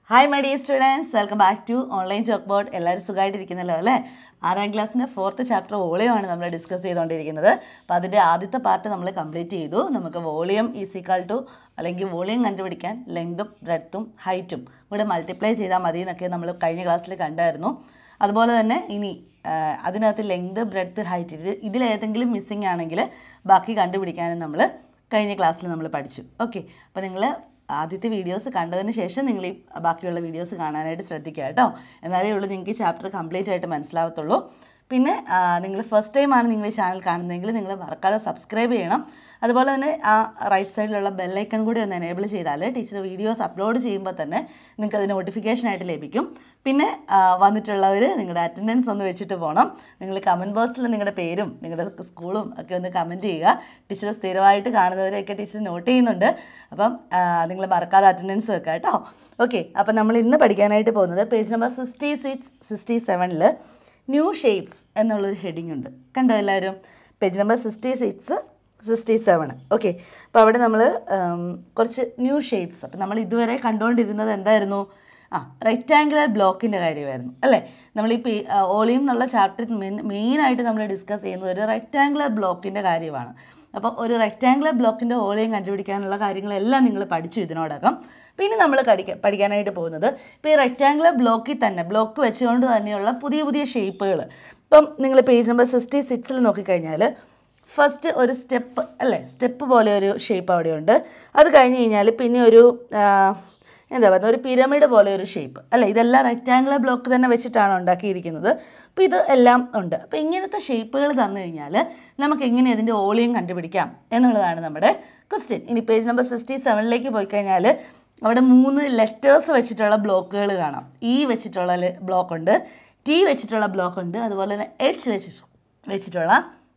Hi my dear students welcome back to online chalk board എല്ലാവരും സുഖമായിട്ടിരിക്കുന്നല്ലോ അല്ലേ ആറാം ക്ലാസ്സിൻ്റെ ഫോർത്ത് ചാപ്റ്റർ വോളിയമാണ് നമ്മൾ ഡിസ്കസ് ചെയ്തുകൊണ്ടിരിക്കുന്നത് അപ്പോൾ അതിൻ്റെ ആദ്യത്തെ പാർട്ട് നമ്മൾ കംപ്ലീറ്റ് ചെയ്തു നമുക്ക് വോളിയം ഈസിക്കാൾ ടു അല്ലെങ്കിൽ വോളിയം കണ്ടുപിടിക്കാൻ ലെങ്തും ബ്രെഡ്ത്തും ഹൈറ്റും കൂടെ മൾട്ടിപ്ലൈ ചെയ്താൽ മതി എന്നൊക്കെ നമ്മൾ കഴിഞ്ഞ ക്ലാസ്സിൽ കണ്ടായിരുന്നു അതുപോലെ തന്നെ ഇനി ആ, അതിനകത്ത് ലെങ്ത് ബ്രെഡ്ത്ത് ഹൈറ്റ് ഇത് ഇതിലേതെങ്കിലും മിസ്സിങ് ആണെങ്കിൽ ബാക്കി കണ്ടുപിടിക്കാനും നമ്മൾ കഴിഞ്ഞ ക്ലാസ്സിൽ നമ്മൾ പഠിച്ചു ഓക്കെ അപ്പോൾ നിങ്ങൾ ആദ്യത്തെ വീഡിയോസ് കണ്ടതിന് ശേഷം നിങ്ങൾ ഈ ബാക്കിയുള്ള വീഡിയോസ് കാണാനായിട്ട് ശ്രദ്ധിക്കുക കേട്ടോ എന്നാലേ ഉള്ളൂ നിങ്ങൾക്ക് ഈ ചാപ്റ്റർ കംപ്ലീറ്റ് ആയിട്ട് മനസ്സിലാവത്തുള്ളൂ പിന്നെ നിങ്ങൾ ഫസ്റ്റ് ടൈമാണ് നിങ്ങൾ ഈ ചാനൽ കാണുന്നതെങ്കിൽ നിങ്ങൾ മറക്കാതെ സബ്സ്ക്രൈബ് ചെയ്യണം അതുപോലെ തന്നെ ആ റൈറ്റ് സൈഡിലുള്ള ബെല്ലൈക്കൺ കൂടി ഒന്ന് എനേബിൾ ചെയ്താൽ ടീച്ചർ വീഡിയോസ് അപ്ലോഡ് ചെയ്യുമ്പോൾ തന്നെ നിങ്ങൾക്ക് അത് നോട്ടിഫിക്കേഷനായിട്ട് ലഭിക്കും പിന്നെ ആ, വന്നിട്ടുള്ളവർ നിങ്ങളുടെ അറ്റൻഡൻസ് ഒന്ന് വെച്ചിട്ട് പോകണം നിങ്ങൾ കമൻറ്റ് ബോക്സിൽ നിങ്ങളുടെ പേരും നിങ്ങളുടെ സ്കൂളും ഒക്കെ ഒന്ന് കമൻറ്റ് ചെയ്യുക ടീച്ചർ സ്ഥിരമായിട്ട് കാണുന്നവരെയൊക്കെ ടീച്ചർ നോട്ട് ചെയ്യുന്നുണ്ട് അപ്പം നിങ്ങൾ മറക്കാതെ അറ്റൻഡൻസ് വെക്കുക കേട്ടോ ഓക്കെ അപ്പം നമ്മൾ ഇന്ന് പഠിക്കാനായിട്ട് പോകുന്നത് page number sixty six sixty സെവനിൽ ന്യൂ ഷേപ്സ് എന്നുള്ളൊരു ഹെഡിങ് ഉണ്ട് കണ്ടോ എല്ലാവരും page number sixty six sixty seven okay അപ്പോൾ അവിടെ നമ്മൾ കുറച്ച് ന്യൂ ഷേപ്സ് അപ്പം നമ്മൾ ഇതുവരെ കണ്ടുകൊണ്ടിരുന്നത് എന്തായിരുന്നു ആ റെക്റ്റാങ്കുലർ ബ്ലോക്കിൻ്റെ കാര്യമായിരുന്നു അല്ലേ നമ്മൾ ഈ ഓളിയം എന്നുള്ള ചാപ്റ്റർ മെയിനായിട്ട് നമ്മൾ ഡിസ്കസ് ചെയ്യുന്നത് ഒരു റെക്റ്റാങ്കുലർ ബ്ലോക്കിൻ്റെ കാര്യമാണ് അപ്പോൾ ഒരു റെക്റ്റാങ്കുലർ ബ്ലോക്കിൻ്റെ ഓളിയം കണ്ടുപിടിക്കാനുള്ള കാര്യങ്ങളെല്ലാം നിങ്ങൾ പഠിച്ചു ഇതിനോടകം പിന്നെ നമ്മൾ പഠിക്ക പഠിക്കാനായിട്ട് പോകുന്നത് ഇപ്പോൾ ഈ റെക്റ്റാങ്കുലർ ബ്ലോക്കിൽ തന്നെ ബ്ലോക്ക് വെച്ചുകൊണ്ട് തന്നെയുള്ള പുതിയ പുതിയ ഷേപ്പുകൾ ഇപ്പം നിങ്ങൾ പേജ് നമ്പർ സിക്സ്റ്റി സിക്സിൽ നോക്കിക്കഴിഞ്ഞാൽ ഫസ്റ്റ് ഒരു സ്റ്റെപ്പ് അല്ലേ സ്റ്റെപ്പ് പോലെ ഒരു ഷേപ്പ് അവിടെയുണ്ട് അത് കഴിഞ്ഞ് കഴിഞ്ഞാൽ പിന്നെ ഒരു ആ, എന്താ പറയുക ഒരു പിരമിഡ് പോലെ ഒരു ഷേപ്പ് അല്ലേ ഇതെല്ലാം റെക്റ്റാങ്കുലർ ബ്ലോക്ക് തന്നെ വെച്ചിട്ടാണ് ഉണ്ടാക്കിയിരിക്കുന്നത് അപ്പോൾ ഇത് എല്ലാം ഉണ്ട് അപ്പോൾ ഇങ്ങനത്തെ ഷേപ്പുകൾ തന്നു കഴിഞ്ഞാൽ നമുക്ക് എങ്ങനെ ഇതിൻ്റെ ഓളിയം കണ്ടുപിടിക്കാം എന്നുള്ളതാണ് നമ്മുടെ ക്വസ്റ്റ്യൻ ഇനി പേജ് നമ്പർ സിക്സ്റ്റി സെവനിലേക്ക് പോയി കഴിഞ്ഞാൽ അവിടെ മൂന്ന് ലെറ്റേഴ്സ് വെച്ചിട്ടുള്ള ബ്ലോക്കുകൾ കാണാം ഇ വെച്ചിട്ടുള്ള ബ്ലോക്ക് ഉണ്ട് ടി വെച്ചിട്ടുള്ള ബ്ലോക്ക് ഉണ്ട് അതുപോലെ തന്നെ എച്ച് വെച്ചിട്ട് വെച്ചിട്ടുള്ള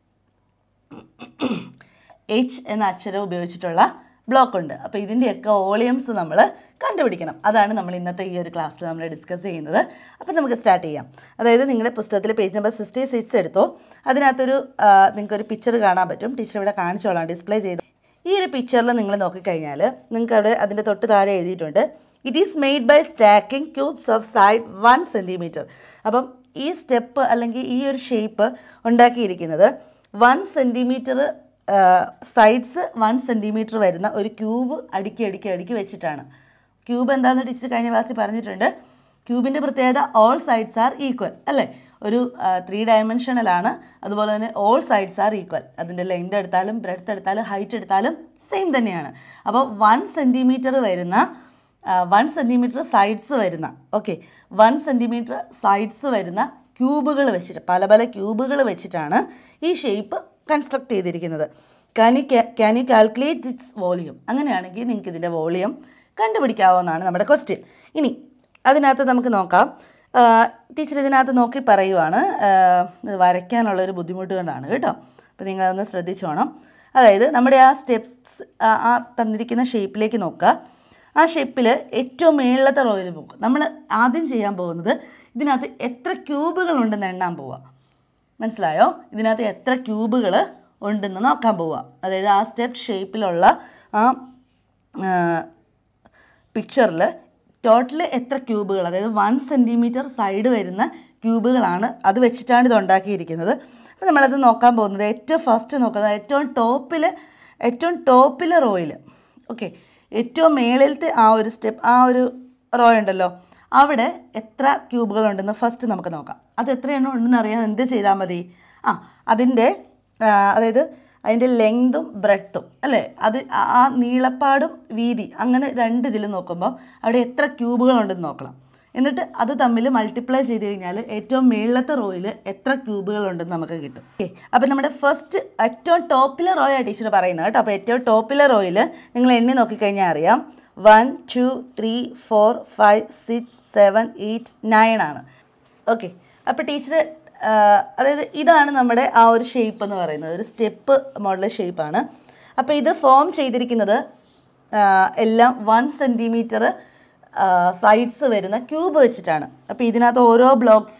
എച്ച് എന്ന അക്ഷരം ഉപയോഗിച്ചിട്ടുള്ള ബ്ലോക്ക് ഉണ്ട് അപ്പോൾ ഇതിൻ്റെയൊക്കെ ഓളിയംസ് നമ്മൾ കണ്ടുപിടിക്കണം അതാണ് നമ്മൾ ഇന്നത്തെ ഈ ഒരു ക്ലാസ്സിൽ നമ്മൾ ഡിസ്കസ് ചെയ്യുന്നത് അപ്പോൾ നമുക്ക് സ്റ്റാർട്ട് ചെയ്യാം അതായത് നിങ്ങളുടെ പുസ്തകത്തിൽ പേജ് നമ്പർ സിക്സ്റ്റി സിക്സ് എടുത്തോ അതിനകത്തൊരു ആ, നിങ്ങൾക്കൊരു പിക്ചർ കാണാൻ പറ്റും ടീച്ചർ ഇവിടെ കാണിച്ചോളാം ഡിസ്പ്ലേ ചെയ്ത് ഈ ഒരു പിക്ചറിൽ നിങ്ങൾ നോക്കിക്കഴിഞ്ഞാൽ നിങ്ങൾക്ക് അവിടെ അതിൻ്റെ തൊട്ട് താഴെ എഴുതിയിട്ടുണ്ട് it is made by stacking cubes of side one centimetre അപ്പം ഈ സ്റ്റെപ്പ് അല്ലെങ്കിൽ ഈ ഒരു ഷേപ്പ് ഉണ്ടാക്കിയിരിക്കുന്നത് one centimetre sides one centimetre വരുന്ന ഒരു ക്യൂബ് അടുക്കി അടുക്കി അടുക്കി വെച്ചിട്ടാണ് ക്യൂബ് എന്താണെന്ന് ടീച്ചർ കഴിഞ്ഞ ക്ലാസ്സിൽ പറഞ്ഞിട്ടുണ്ട് ക്യൂബിൻ്റെ പ്രത്യേകത ഓൾ സൈഡ്സ് ആർ ഈക്വൽ അല്ലേ ഒരു ത്രീ ഡയമെൻഷനലാണ് അതുപോലെ തന്നെ ഓൾ സൈഡ്സ് ആർ ഈക്വൽ അതിൻ്റെ ലെങ്ത് എടുത്താലും ബ്രെഡ്ത്ത് എടുത്താലും ഹൈറ്റ് എടുത്താലും സെയിം തന്നെയാണ് അപ്പോൾ വൺ സെൻറ്റിമീറ്റർ വരുന്ന വൺ സെൻറ്റിമീറ്റർ സൈഡ്സ് വരുന്ന ഓക്കെ വൺ സെൻറ്റിമീറ്റർ സൈഡ്സ് വരുന്ന ക്യൂബുകൾ വെച്ചിട്ട് പല പല ക്യൂബുകൾ വെച്ചിട്ടാണ് ഈ ഷേപ്പ് കൺസ്ട്രക്ട് ചെയ്തിരിക്കുന്നത് can you can you calculate its volume അങ്ങനെയാണെങ്കിൽ നിങ്ങൾക്ക് ഇതിൻ്റെ വോളിയം കണ്ടുപിടിക്കാവുന്നതാണ് നമ്മുടെ ക്വസ്റ്റ്യൻ ഇനി അതിനകത്ത് നമുക്ക് നോക്കാം ടീച്ചർ ഇതിനകത്ത് നോക്കി പറയുവാണ് ആ, ഇത് വരയ്ക്കാനുള്ളൊരു ബുദ്ധിമുട്ട് കൊണ്ടാണ് കേട്ടോ അപ്പോൾ നിങ്ങളതൊന്ന് ശ്രദ്ധിച്ചോണം അതായത് നമ്മുടെ ആ സ്റ്റെപ്സ് ആ തന്നിരിക്കുന്ന ഷേപ്പിലേക്ക് നോക്കുക ആ ഷേപ്പിൽ ഏറ്റവും മേളിലത്തെ റോയിൽ പോകും നമ്മൾ ആദ്യം ചെയ്യാൻ പോകുന്നത് ഇതിനകത്ത് എത്ര ക്യൂബുകൾ ഉണ്ടെന്ന് എണ്ണാൻ പോവുക മനസ്സിലായോ ഇതിനകത്ത് എത്ര ക്യൂബുകൾ ഉണ്ടെന്ന് നോക്കാൻ പോവുക അതായത് ആ സ്റ്റെപ്പ് ഷേപ്പിലുള്ള ആ പിക്ചറിൽ ടോട്ടൽ എത്ര ക്യൂബുകൾ അതായത് വൺ സെൻറ്റിമീറ്റർ സൈഡ് വരുന്ന ക്യൂബുകളാണ് അത് വെച്ചിട്ടാണ് ഇത് ഉണ്ടാക്കിയിരിക്കുന്നത് അപ്പോൾ നമ്മളത് നോക്കാൻ പോകുന്നത് ഏറ്റവും ഫസ്റ്റ് നോക്കുന്നത് ഏറ്റവും ടോപ്പിൽ ഏറ്റവും ടോപ്പിലെ റോയിൽ ഓക്കെ ഏറ്റവും മേളിലത്തെ ആ ഒരു സ്റ്റെപ്പ് ആ ഒരു റോ ഉണ്ടല്ലോ അവിടെ എത്ര ക്യൂബുകൾ ഉണ്ടെന്ന് ഫസ്റ്റ് നമുക്ക് നോക്കാം അത് എത്ര എണ്ണം ഉണ്ടെന്ന് അറിയാൻ എന്ത് ചെയ്താൽ മതി ആ അതിൻ്റെ ആ, അതായത് അതിൻ്റെ ലെങ്തും ബ്രെഡ്ത്തും അല്ലേ അത് ആ- ആ നീളപ്പാടും വീതി അങ്ങനെ രണ്ട് ഇതിൽ നോക്കുമ്പോൾ അവിടെ എത്ര ക്യൂബുകൾ ഉണ്ടെന്ന് നോക്കണം എന്നിട്ട് അത് തമ്മിൽ മൾട്ടിപ്ലൈ ചെയ്ത് കഴിഞ്ഞാൽ ഏറ്റവും മേളിലത്തെ റോയിൽ എത്ര ക്യൂബുകൾ ഉണ്ടെന്ന് നമുക്ക് കിട്ടും ഓക്കെ അപ്പോൾ നമ്മുടെ ഫസ്റ്റ് ഏറ്റവും ടോപ്പിലെ റോ ആണ് ടീച്ചർ പറയുന്നത് കേട്ടോ അപ്പോൾ ഏറ്റവും ടോപ്പിലെ റോയിൽ നിങ്ങൾ എണ്ണി നോക്കിക്കഴിഞ്ഞാൽ അറിയാം one two three four five six seven eight nine ആണ് ഓക്കെ അപ്പോൾ ടീച്ചർ അതായത് ഇതാണ് നമ്മുടെ ആ ഒരു ഷേപ്പ് എന്ന് പറയുന്നത് ഒരു സ്റ്റെപ്പ് മോഡൽ ഷേപ്പാണ് അപ്പോൾ ഇത് ഫോം ചെയ്തിരിക്കുന്നത് ആ, എല്ലാം വൺ സെൻറ്റിമീറ്റർ സൈഡ്സ് വരുന്ന ക്യൂബ് വെച്ചിട്ടാണ് അപ്പോൾ ഇതിനകത്ത് ഓരോ ബ്ലോക്സും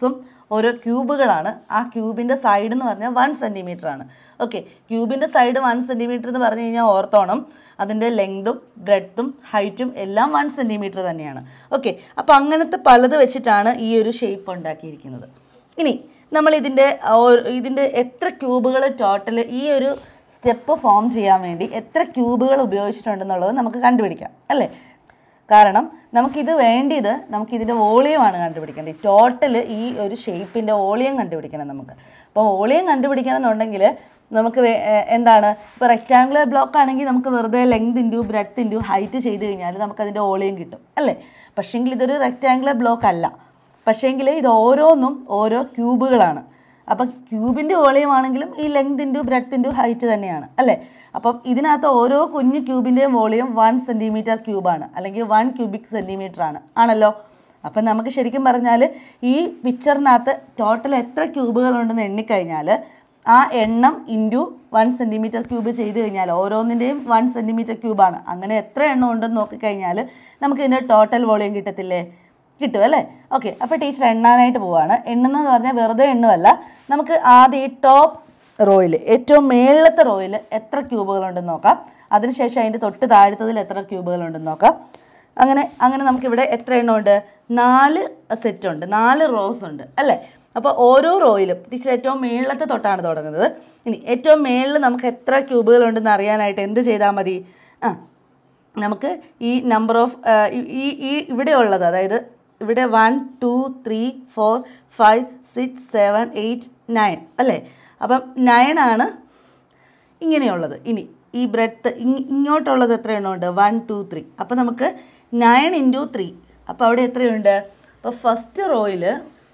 ഓരോ ക്യൂബുകളാണ് ആ ക്യൂബിൻ്റെ സൈഡ് എന്ന് പറഞ്ഞാൽ വൺ സെൻറ്റിമീറ്റർ ആണ് ഓക്കെ ക്യൂബിൻ്റെ സൈഡ് വൺ സെൻറ്റിമീറ്റർ എന്ന് പറഞ്ഞു കഴിഞ്ഞാൽ ഓർത്തോണം അതിൻ്റെ ലെങ്തും ബ്രെഡ്ത്തും ഹൈറ്റും എല്ലാം വൺ സെൻറ്റിമീറ്റർ തന്നെയാണ് ഓക്കെ അപ്പോൾ അങ്ങനത്തെ പലത് വെച്ചിട്ടാണ് ഈ ഒരു ഷേപ്പ് ഉണ്ടാക്കിയിരിക്കുന്നത് ഇനി നമ്മൾ ഇതിൻ്റെ ഓ- ഇതിൻ്റെ എത്ര ക്യൂബുകൾ ടോട്ടൽ ഈ ഒരു സ്റ്റെപ്പ് ഫോം ചെയ്യാൻ വേണ്ടി എത്ര ക്യൂബുകൾ ഉപയോഗിച്ചിട്ടുണ്ടെന്നുള്ളത് നമുക്ക് കണ്ടുപിടിക്കാം അല്ലേ കാരണം നമുക്കിത് വേണ്ടിയത് നമുക്ക് ഇതിൻ്റെ വോളിയമാണ് കണ്ടുപിടിക്കേണ്ടത് ടോട്ടൽ ഈ ഒരു ഷേപ്പിൻ്റെ വോളിയം കണ്ടുപിടിക്കണം നമുക്ക് അപ്പോൾ വോളിയം കണ്ടുപിടിക്കണം എന്നുണ്ടെങ്കിൽ നമുക്ക് വേ- ഏഹ് എന്താണ് ഇപ്പോൾ റെക്റ്റാങ്കുലർ ബ്ലോക്ക് ആണെങ്കിൽ നമുക്ക് വെറുതെ length into breadth into height ചെയ്ത് കഴിഞ്ഞാൽ നമുക്കതിൻ്റെ വോളിയം കിട്ടും അല്ലേ പക്ഷേങ്കിൽ ഇതൊരു റെക്റ്റാങ്കുലർ ബ്ലോക്ക് അല്ല പക്ഷേങ്കിൽ ഇത് ഓരോന്നും ഓരോ ക്യൂബുകളാണ് അപ്പം ക്യൂബിൻ്റെ വോളിയം ആണെങ്കിലും ഈ length into breadth into height തന്നെയാണ് അല്ലേ അപ്പം ഇതിനകത്ത് ഓരോ കുഞ്ഞു ക്യൂബിൻ്റെയും വോളിയം വൺ സെൻറ്റിമീറ്റർ ക്യൂബാണ് അല്ലെങ്കിൽ വൺ ക്യൂബിക് സെൻറ്റിമീറ്റർ ആണ് ആണല്ലോ അപ്പം നമുക്ക് ശരിക്കും പറഞ്ഞാൽ ഈ പിക്ചറിനകത്ത് ടോട്ടൽ എത്ര ക്യൂബുകളുണ്ടെന്ന് എണ്ണിക്കഴിഞ്ഞാൽ ആ എണ്ണം ഇൻറ്റു വൺ സെൻറ്റിമീറ്റർ ക്യൂബ് ചെയ്ത് കഴിഞ്ഞാൽ ഓരോന്നിൻ്റെയും വൺ സെൻറ്റിമീറ്റർ ക്യൂബാണ് അങ്ങനെ എത്ര എണ്ണം ഉണ്ടെന്ന് നോക്കിക്കഴിഞ്ഞാൽ നമുക്ക് ഇതിൻ്റെ ടോട്ടൽ വോളിയം കിട്ടത്തില്ലേ കിട്ടും അല്ലേ ഓക്കെ അപ്പോൾ ടീച്ചർ എണ്ണാനായിട്ട് പോവാണ് എണ്ണുന്നത് പറഞ്ഞാൽ വെറുതെ എണ്ണുമല്ല നമുക്ക് ആദ്യം ഈ ടോപ്പ് റോയിൽ ഏറ്റവും മേളിലത്തെ റോയിൽ എത്ര ക്യൂബുകളുണ്ടെന്ന് നോക്കാം അതിനുശേഷം അതിൻ്റെ തൊട്ട് താഴത്തതിൽ എത്ര ക്യൂബുകളുണ്ടെന്ന് നോക്കാം അങ്ങനെ അങ്ങനെ നമുക്കിവിടെ എത്ര എണ്ണം ഉണ്ട് നാല് സെറ്റ് ഉണ്ട് നാല് റോസ് ഉണ്ട് അല്ലേ അപ്പോൾ ഓരോ റോയിലും ടീച്ചർ ഏറ്റവും മേളിലത്തെ തൊട്ടാണ് തുടങ്ങുന്നത് ഇനി ഏറ്റവും മേളിൽ നമുക്ക് എത്ര ക്യൂബുകളുണ്ടെന്ന് അറിയാനായിട്ട് എന്ത് ചെയ്താൽ മതി ആ നമുക്ക് ഈ നമ്പർ ഓഫ് ഈ ഈ ഇവിടെ ഉള്ളത് അതായത് ഇവിടെ one two three four five six seven eight nine അല്ലേ അപ്പം നയൻ ആണ് ഇങ്ങനെയുള്ളത് ഇനി ഈ ബ്രെഡ്ത്ത് ഇങ്ങോട്ടുള്ളത് എത്ര എണ്ണമുണ്ട് വൺ ടു ത്രീ അപ്പോൾ നമുക്ക് നയൻ ഇൻറ്റു ത്രീ അപ്പോൾ അവിടെ എത്രയുണ്ട് അപ്പോൾ ഫസ്റ്റ് റോയിൽ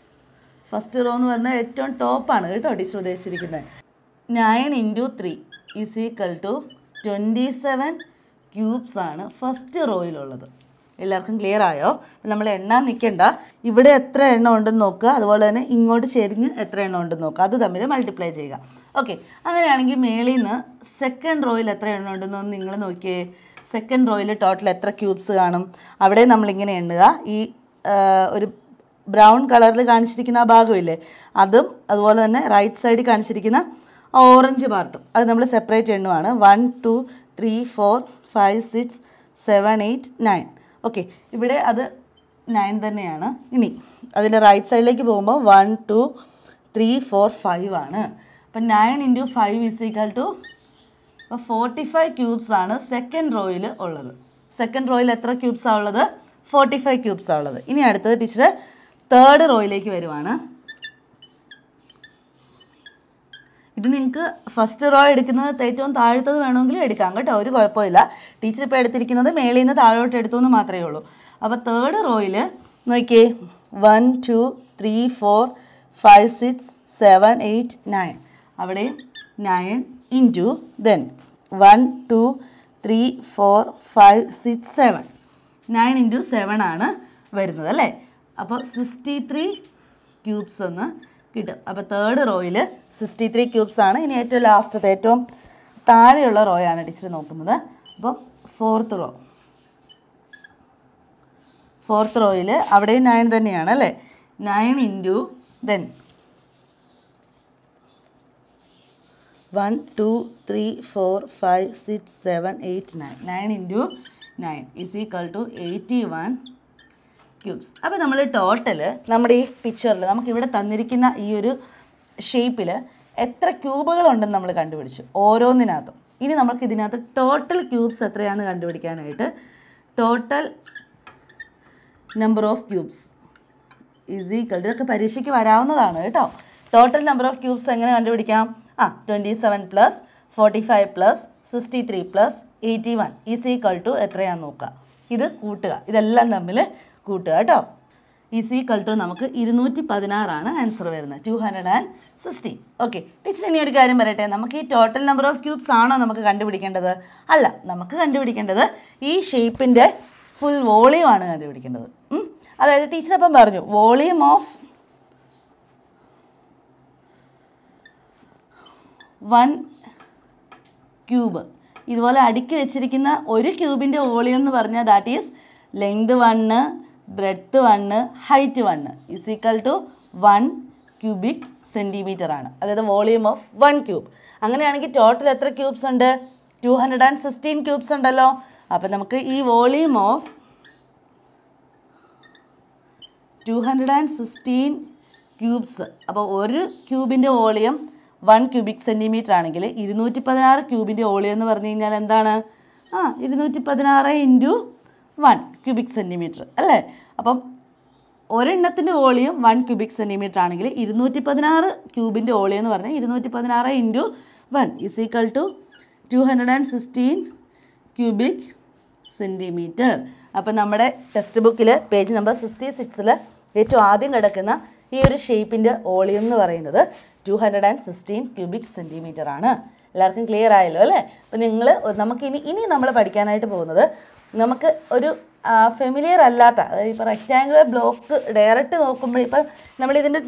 ഫസ്റ്റ് റോ എന്ന് പറഞ്ഞാൽ ഏറ്റവും ടോപ്പാണ് കേട്ടോ ടീച്ചർ ഉദ്ദേശിച്ചിരിക്കുന്നത് nine into three is equal to twenty seven cubes ആണ് ഫസ്റ്റ് റോയിലുള്ളത് എല്ലാവർക്കും ക്ലിയർ ആയോ നമ്മൾ എണ്ണാൻ നിൽക്കണ്ട ഇവിടെ എത്ര എണ്ണം ഉണ്ടെന്ന് നോക്കുക അതുപോലെ തന്നെ ഇങ്ങോട്ട് ചെരിഞ്ഞ് എത്ര എണ്ണം ഉണ്ടെന്ന് നോക്കുക അത് തമ്മിൽ മൾട്ടിപ്ലൈ ചെയ്യുക ഓക്കെ അങ്ങനെയാണെങ്കിൽ മേളിൽ നിന്ന് സെക്കൻഡ് റോയിൽ എത്ര എണ്ണം ഉണ്ടെന്ന് നിങ്ങൾ നോക്കിയേ സെക്കൻഡ് റോയിൽ ടോട്ടൽ എത്ര ക്യൂബ്സ് കാണും അവിടെ നമ്മളിങ്ങനെ എണ്ണുക ഈ ആ, ഒരു ബ്രൗൺ കളറിൽ കാണിച്ചിരിക്കുന്ന ആ ഭാഗമില്ലേ അതും അതുപോലെ തന്നെ റൈറ്റ് സൈഡിൽ കാണിച്ചിരിക്കുന്ന ആ ഓറഞ്ച് പാർട്ടും അത് നമ്മൾ സെപ്പറേറ്റ് എണ്ണുവാണ് one two three four five six seven eight nine okay ഇവിടെ അത് നയൻ തന്നെയാണ് ഇനി അതിൻ്റെ റൈറ്റ് സൈഡിലേക്ക് പോകുമ്പോൾ one two three four five ആണ് അപ്പം nine into five is equal to അപ്പോൾ ഫോർട്ടി ഫൈവ് ക്യൂബ്സ് ആണ് സെക്കൻഡ് റോയിൽ ഉള്ളത് സെക്കൻഡ് റോയിൽ എത്ര ക്യൂബ്സാണ് ഉള്ളത് ഫോർട്ടി ഫൈവ് ക്യൂബ്സാണ് ഉള്ളത് ഇനി അടുത്തത് ടീച്ചർ തേർഡ് റോയിലേക്ക് വരുവാണ് ഇത് നിങ്ങൾക്ക് ഫസ്റ്റ് റോ എടുക്കുന്നത് ഏറ്റവും താഴത്തത് വേണമെങ്കിലും എടുക്കാം കേട്ടോ ഒരു കുഴപ്പമില്ല ടീച്ചർ ഇപ്പോൾ എടുത്തിരിക്കുന്നത് മേളിൽ നിന്ന് താഴോട്ട് എടുത്തു എന്ന് മാത്രമേ ഉള്ളൂ അപ്പോൾ തേർഡ് റോയിൽ നോക്കിയേ one two three four five six seven eight nine അവിടെ nine into then one two three four five six seven nine into seven ആണ് വരുന്നത് അല്ലേ അപ്പോൾ സിക്സ്റ്റി ത്രീ ക്യൂബ്സ് എന്ന് കിട്ടും അപ്പോൾ തേർഡ് റോയിൽ സിക്സ്റ്റി ത്രീ ക്യൂബ്സ് ആണ് ഇനി ഏറ്റവും ലാസ്റ്റത്തെ ഏറ്റവും താഴെയുള്ള റോ ആണ് ടീച്ചർ നോക്കുന്നത് അപ്പോൾ ഫോർത്ത് റോ ഫോർത്ത് റോയിൽ അവിടെയും നയൻ തന്നെയാണ് അല്ലേ nine into then one two three four five six seven eight nine nine into nine is equal to eighty one cubes അപ്പോൾ നമ്മൾ ടോട്ടൽ നമ്മുടെ ഈ പിക്ചറിൽ നമുക്ക് ഇവിടെ തന്നിരിക്കുന്ന ഈ ഒരു ഷേപ്പിൽ എത്ര ക്യൂബുകൾ ഉണ്ടെന്ന് നമ്മൾ കണ്ടുപിടിച്ചു ഓരോന്നിനകത്തും ഇനി നമുക്ക് ഇതിനകത്ത് ടോട്ടൽ ക്യൂബ്സ് എത്രയാണെന്ന് കണ്ടുപിടിക്കാനായിട്ട് total number of cubes is equal ഇതൊക്കെ പരീക്ഷയ്ക്ക് വരാവുന്നതാണ് കേട്ടോ ടോട്ടൽ നമ്പർ ഓഫ് ക്യൂബ്സ് എങ്ങനെ കണ്ടുപിടിക്കാം ആ twenty seven plus forty five plus sixty three plus eighty one is equal to എത്രയാണെന്ന് നോക്കുക ഇത് കൂട്ടുക ഇതെല്ലാം തമ്മിൽ കൂട്ടുക കേട്ടോ ഈസ് ഈക്വൽ ടു നമുക്ക് ഇരുന്നൂറ്റി പതിനാറാണ് ആൻസർ വരുന്നത് two hundred and sixty okay teacher ഇനി ഒരു കാര്യം പറയട്ടെ നമുക്ക് ഈ ടോട്ടൽ നമ്പർ ഓഫ് ക്യൂബ്സ് ആണോ നമുക്ക് കണ്ടുപിടിക്കേണ്ടത് അല്ല നമുക്ക് കണ്ടുപിടിക്കേണ്ടത് ഈ ഷേപ്പിൻ്റെ ഫുൾ വോളിയം ആണ് കണ്ടുപിടിക്കേണ്ടത് ഉം. അതായത് ടീച്ചർ അപ്പം പറഞ്ഞു വോളിയം ഓഫ് വൺ ക്യൂബ് ഇതുപോലെ അടുക്കി വെച്ചിരിക്കുന്ന ഒരു ക്യൂബിൻ്റെ വോളിയം എന്ന് പറഞ്ഞാൽ that is length one breadth one height one is equal to one cubic centimetre ആണ് അതായത് വോളിയം ഓഫ് വൺ ക്യൂബ് അങ്ങനെയാണെങ്കിൽ ടോട്ടൽ എത്ര ക്യൂബ്സ് ഉണ്ട് two hundred and sixteen cubes ഉണ്ടല്ലോ അപ്പം നമുക്ക് ഈ volume of two hundred and sixteen cubes അപ്പോൾ ഒരു ക്യൂബിൻ്റെ വോളിയം വൺ ക്യൂബിക് സെൻറ്റിമീറ്റർ ആണെങ്കിൽ ഇരുന്നൂറ്റി പതിനാറ് ക്യൂബിൻ്റെ വോളിയം എന്ന് പറഞ്ഞു കഴിഞ്ഞാൽ എന്താണ് ആ ഇരുന്നൂറ്റി പതിനാറ് ഇൻറ്റു വൺ ക്യൂബിക് സെൻറ്റിമീറ്റർ അല്ലേ അപ്പം ഒരെണ്ണത്തിൻ്റെ വോളിയം വൺ ക്യൂബിക് സെൻറ്റിമീറ്റർ ആണെങ്കിൽ ഇരുന്നൂറ്റി പതിനാറ് ക്യൂബിൻ്റെ വോളിയം എന്ന് പറഞ്ഞാൽ ഇരുന്നൂറ്റി പതിനാറ് into one is equal to two hundred and sixteen cubic centimetre അപ്പം നമ്മുടെ ടെക്സ്റ്റ് ബുക്കിൽ പേജ് നമ്പർ സിക്സ്റ്റി സിക്സിൽ ഏറ്റവും ആദ്യം കിടക്കുന്ന ഈ ഒരു ഷേപ്പിൻ്റെ വോളിയം എന്ന് പറയുന്നത് two hundred and sixteen cubic centimetre ആണ് എല്ലാവർക്കും ക്ലിയർ ആയല്ലോ അല്ലേ അപ്പം നിങ്ങൾ നമുക്ക് ഇനി ഇനി നമ്മൾ പഠിക്കാനായിട്ട് പോകുന്നത് നമുക്ക് ഒരു ഫെമിലിയർ അല്ലാത്ത അതായത് ഇപ്പോൾ റെക്റ്റാങ്കുലർ ബ്ലോക്ക് ഡയറക്റ്റ് നോക്കുമ്പോൾ ഇപ്പം നമ്മളിതിൻ്റെ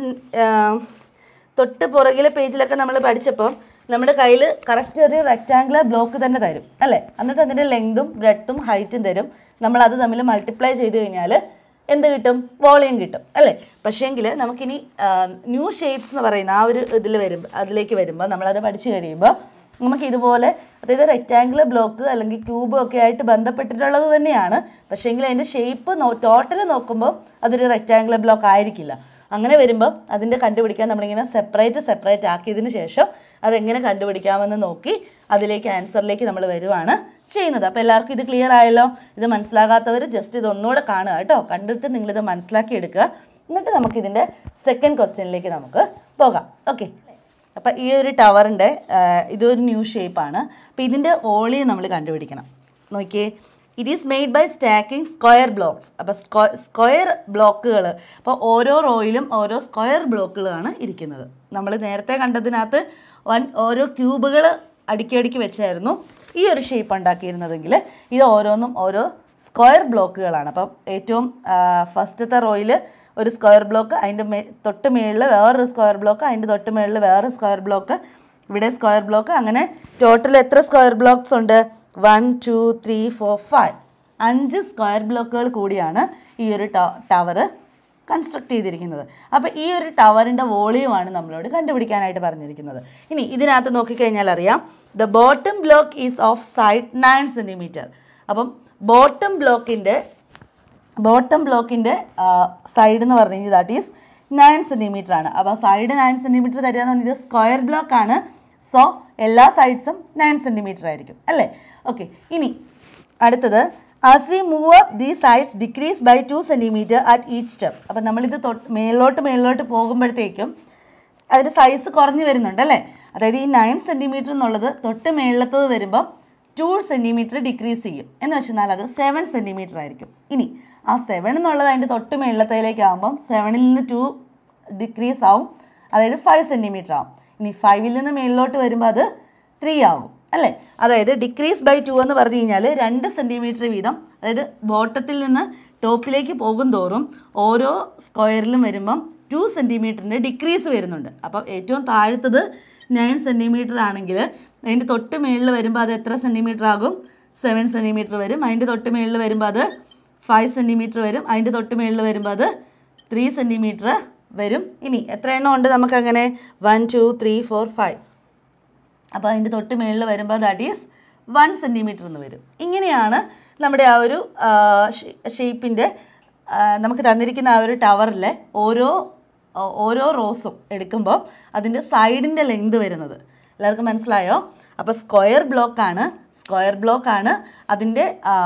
തൊട്ട് പുറകിലെ പേജിലൊക്കെ നമ്മൾ പഠിച്ചപ്പോൾ നമ്മുടെ കയ്യിൽ കറക്റ്റ് ഒരു റെക്റ്റാങ്കുലർ ബ്ലോക്ക് തന്നെ തരും അല്ലേ എന്നിട്ട് അതിൻ്റെ ലെങ്തും ബ്രെഡ്ത്തും ഹൈറ്റും തരും നമ്മൾ അത് തമ്മിൽ മൾട്ടിപ്ലൈ ചെയ്ത് കഴിഞ്ഞാൽ എന്ത് കിട്ടും വോളിയം കിട്ടും അല്ലേ പക്ഷേങ്കിൽ നമുക്കിനി ന്യൂ ഷേപ്സ് എന്ന് പറയുന്ന ആ ഒരു ഇതിൽ വരുമ്പോൾ അതിലേക്ക് വരുമ്പോൾ നമ്മളത് പഠിച്ചു കഴിയുമ്പോൾ നമുക്ക് ഇതുപോലെ അതായത് റെക്റ്റാങ്കുലർ ബ്ലോക്ക് അല്ലെങ്കിൽ ക്യൂബ് ഒക്കെ ആയിട്ട് ബന്ധപ്പെട്ടിട്ടുള്ളത് തന്നെയാണ് പക്ഷേങ്കിൽ അതിൻ്റെ ഷേപ്പ് നോ ടോട്ടൽ നോക്കുമ്പോൾ അതൊരു റെക്റ്റാങ്കുലർ ബ്ലോക്ക് ആയിരിക്കില്ല അങ്ങനെ വരുമ്പോൾ അതിൻ്റെ കണ്ടുപിടിക്കാൻ നമ്മളിങ്ങനെ സെപ്പറേറ്റ് സെപ്പറേറ്റ് ആക്കിയതിന് ശേഷം അതെങ്ങനെ കണ്ടുപിടിക്കാമെന്ന് നോക്കി അതിലേക്ക് ആൻസറിലേക്ക് നമ്മൾ വരുവാണ് ചെയ്യുന്നത് അപ്പോൾ എല്ലാവർക്കും ഇത് ക്ലിയർ ആയല്ലോ ഇത് മനസ്സിലാകാത്തവർ ജസ്റ്റ് ഇത് ഒന്നുകൂടെ കാണുക കേട്ടോ കണ്ടിട്ട് നിങ്ങളിത് മനസ്സിലാക്കി എടുക്കുക എന്നിട്ട് നമുക്കിതിൻ്റെ സെക്കൻഡ് ക്വസ്റ്റ്യനിലേക്ക് നമുക്ക് പോകാം ഓക്കെ അപ്പോൾ ഈ ഒരു ടവറിൻ്റെ ഇതൊരു ന്യൂ ഷേപ്പാണ് അപ്പോൾ ഇതിൻ്റെ ഓളിയം നമ്മൾ കണ്ടുപിടിക്കണം നോക്കിയേ it is made by stacking square blocks അപ്പോൾ സ്ക്വയർ ബ്ലോക്കുകൾ അപ്പോൾ ഓരോ റോയിലും ഓരോ സ്ക്വയർ ബ്ലോക്കുകളാണ് ഇരിക്കുന്നത് നമ്മൾ നേരത്തെ കണ്ടതിനകത്ത് വൻ ഓരോ ക്യൂബുകൾ അടുക്കി അടുക്കി വെച്ചായിരുന്നു ഈ ഒരു ഷേപ്പ് ഉണ്ടാക്കിയിരുന്നതെങ്കിൽ ഇത് ഓരോന്നും ഓരോ സ്ക്വയർ ബ്ലോക്കുകളാണ് അപ്പം ഏറ്റവും ഫസ്റ്റത്തെ റോയിൽ ഒരു സ്ക്വയർ ബ്ലോക്ക് അതിൻ്റെ മേ തൊട്ട് മേളിൽ വേറൊരു സ്ക്വയർ ബ്ലോക്ക് അതിൻ്റെ തൊട്ട് മേളിൽ വേറെ സ്ക്വയർ ബ്ലോക്ക് ഇവിടെ സ്ക്വയർ ബ്ലോക്ക് അങ്ങനെ ടോട്ടൽ എത്ര സ്ക്വയർ ബ്ലോക്ക്സ് ഉണ്ട് one two three four five അഞ്ച് സ്ക്വയർ ബ്ലോക്കുകൾ കൂടിയാണ് ഈ ഒരു ടവർ കൺസ്ട്രക്ട് ചെയ്തിരിക്കുന്നത് അപ്പോൾ ഈ ഒരു ടവറിൻ്റെ വോളിയമാണ് നമ്മളോട് കണ്ടുപിടിക്കാനായിട്ട് പറഞ്ഞിരിക്കുന്നത് ഇനി ഇതിനകത്ത് നോക്കിക്കഴിഞ്ഞാൽ അറിയാം the bottom block is of side nine centimetre അപ്പം ബോട്ടം ബ്ലോക്കിൻ്റെ ബോട്ടം ബ്ലോക്കിൻ്റെ സൈഡ് എന്ന് പറഞ്ഞു കഴിഞ്ഞാൽ ദാറ്റ് ഈസ് നയൻ സെൻറ്റിമീറ്റർ ആണ് അപ്പോൾ സൈഡ് നയൻ സെൻറ്റിമീറ്റർ തരിക എന്ന് പറഞ്ഞാൽ സ്ക്വയർ ബ്ലോക്ക് ആണ് സോ എല്ലാ സൈഡ്സും നയൻ സെൻറ്റിമീറ്റർ ആയിരിക്കും അല്ലേ ഓക്കെ ഇനി അടുത്തത് as we move up the sides decrease by two centimetre at each step അപ്പം നമ്മളിത് തൊട്ട് മേളിലോട്ട് മേളിലോട്ട് പോകുമ്പോഴത്തേക്കും അതിൻ്റെ സൈസ് കുറഞ്ഞു വരുന്നുണ്ട് അല്ലേ അതായത് ഈ നയൻ സെൻറ്റിമീറ്റർ എന്നുള്ളത് തൊട്ട് മേളിലത്തത് വരുമ്പം ടു സെൻറ്റിമീറ്റർ ഡിക്രീസ് ചെയ്യും എന്ന് വെച്ചാൽ അത് സെവൻ സെൻറ്റിമീറ്റർ ആയിരിക്കും ഇനി ആ സെവൻ എന്നുള്ളത് അതിൻ്റെ തൊട്ട് മേളിലത്തതിലേക്ക് ആകുമ്പം സെവനിൽ നിന്ന് ടു ഡിക്രീസ് ആവും അതായത് ഫൈവ് സെൻറ്റിമീറ്റർ ആവും ഇനി ഫൈവിൽ നിന്ന് മേളിലോട്ട് വരുമ്പോൾ അത് ത്രീ ആവും അല്ലേ അതായത് ഡിക്രീസ് ബൈ ടു എന്ന് പറഞ്ഞു കഴിഞ്ഞാൽ രണ്ട് സെൻറ്റിമീറ്റർ വീതം അതായത് ബോട്ടത്തിൽ നിന്ന് ടോപ്പിലേക്ക് പോകും തോറും ഓരോ സ്ക്വയറിലും വരുമ്പം ടു സെൻറ്റിമീറ്ററിൻ്റെ ഡിക്രീസ് വരുന്നുണ്ട് അപ്പം ഏറ്റവും താഴത്തത് നയൻ സെൻറ്റിമീറ്റർ ആണെങ്കിൽ അതിൻ്റെ തൊട്ട് മേളിൽ വരുമ്പോൾ അത് എത്ര സെൻറ്റിമീറ്റർ ആകും സെവൻ സെൻറ്റിമീറ്റർ വരും അതിൻ്റെ തൊട്ട് മേളിൽ വരുമ്പോൾ അത് ഫൈവ് സെൻറ്റിമീറ്റർ വരും അതിൻ്റെ തൊട്ട് മേളിൽ വരുമ്പോൾ അത് ത്രീ സെൻറ്റിമീറ്റർ വരും ഇനി എത്ര എണ്ണം ഉണ്ട് നമുക്കങ്ങനെ one two three four five അപ്പോൾ അതിൻ്റെ തൊട്ട് മേളിൽ വരുമ്പോൾ ദാറ്റ് ഈസ് വൺ സെൻറ്റിമീറ്റർ എന്ന് വരും ഇങ്ങനെയാണ് നമ്മുടെ ആ ഒരു ഷേപ്പിൻ്റെ നമുക്ക് തന്നിരിക്കുന്ന ആ ഒരു ടവറിലെ ഓരോ ഓ- ഓരോ റോസും എടുക്കുമ്പോൾ അതിൻ്റെ സൈഡിൻ്റെ ലെങ്ത് വരുന്നത് എല്ലാവർക്കും മനസ്സിലായോ അപ്പോൾ സ്ക്വയർ ബ്ലോക്കാണ് സ്ക്വയർ ബ്ലോക്കാണ് അതിൻ്റെ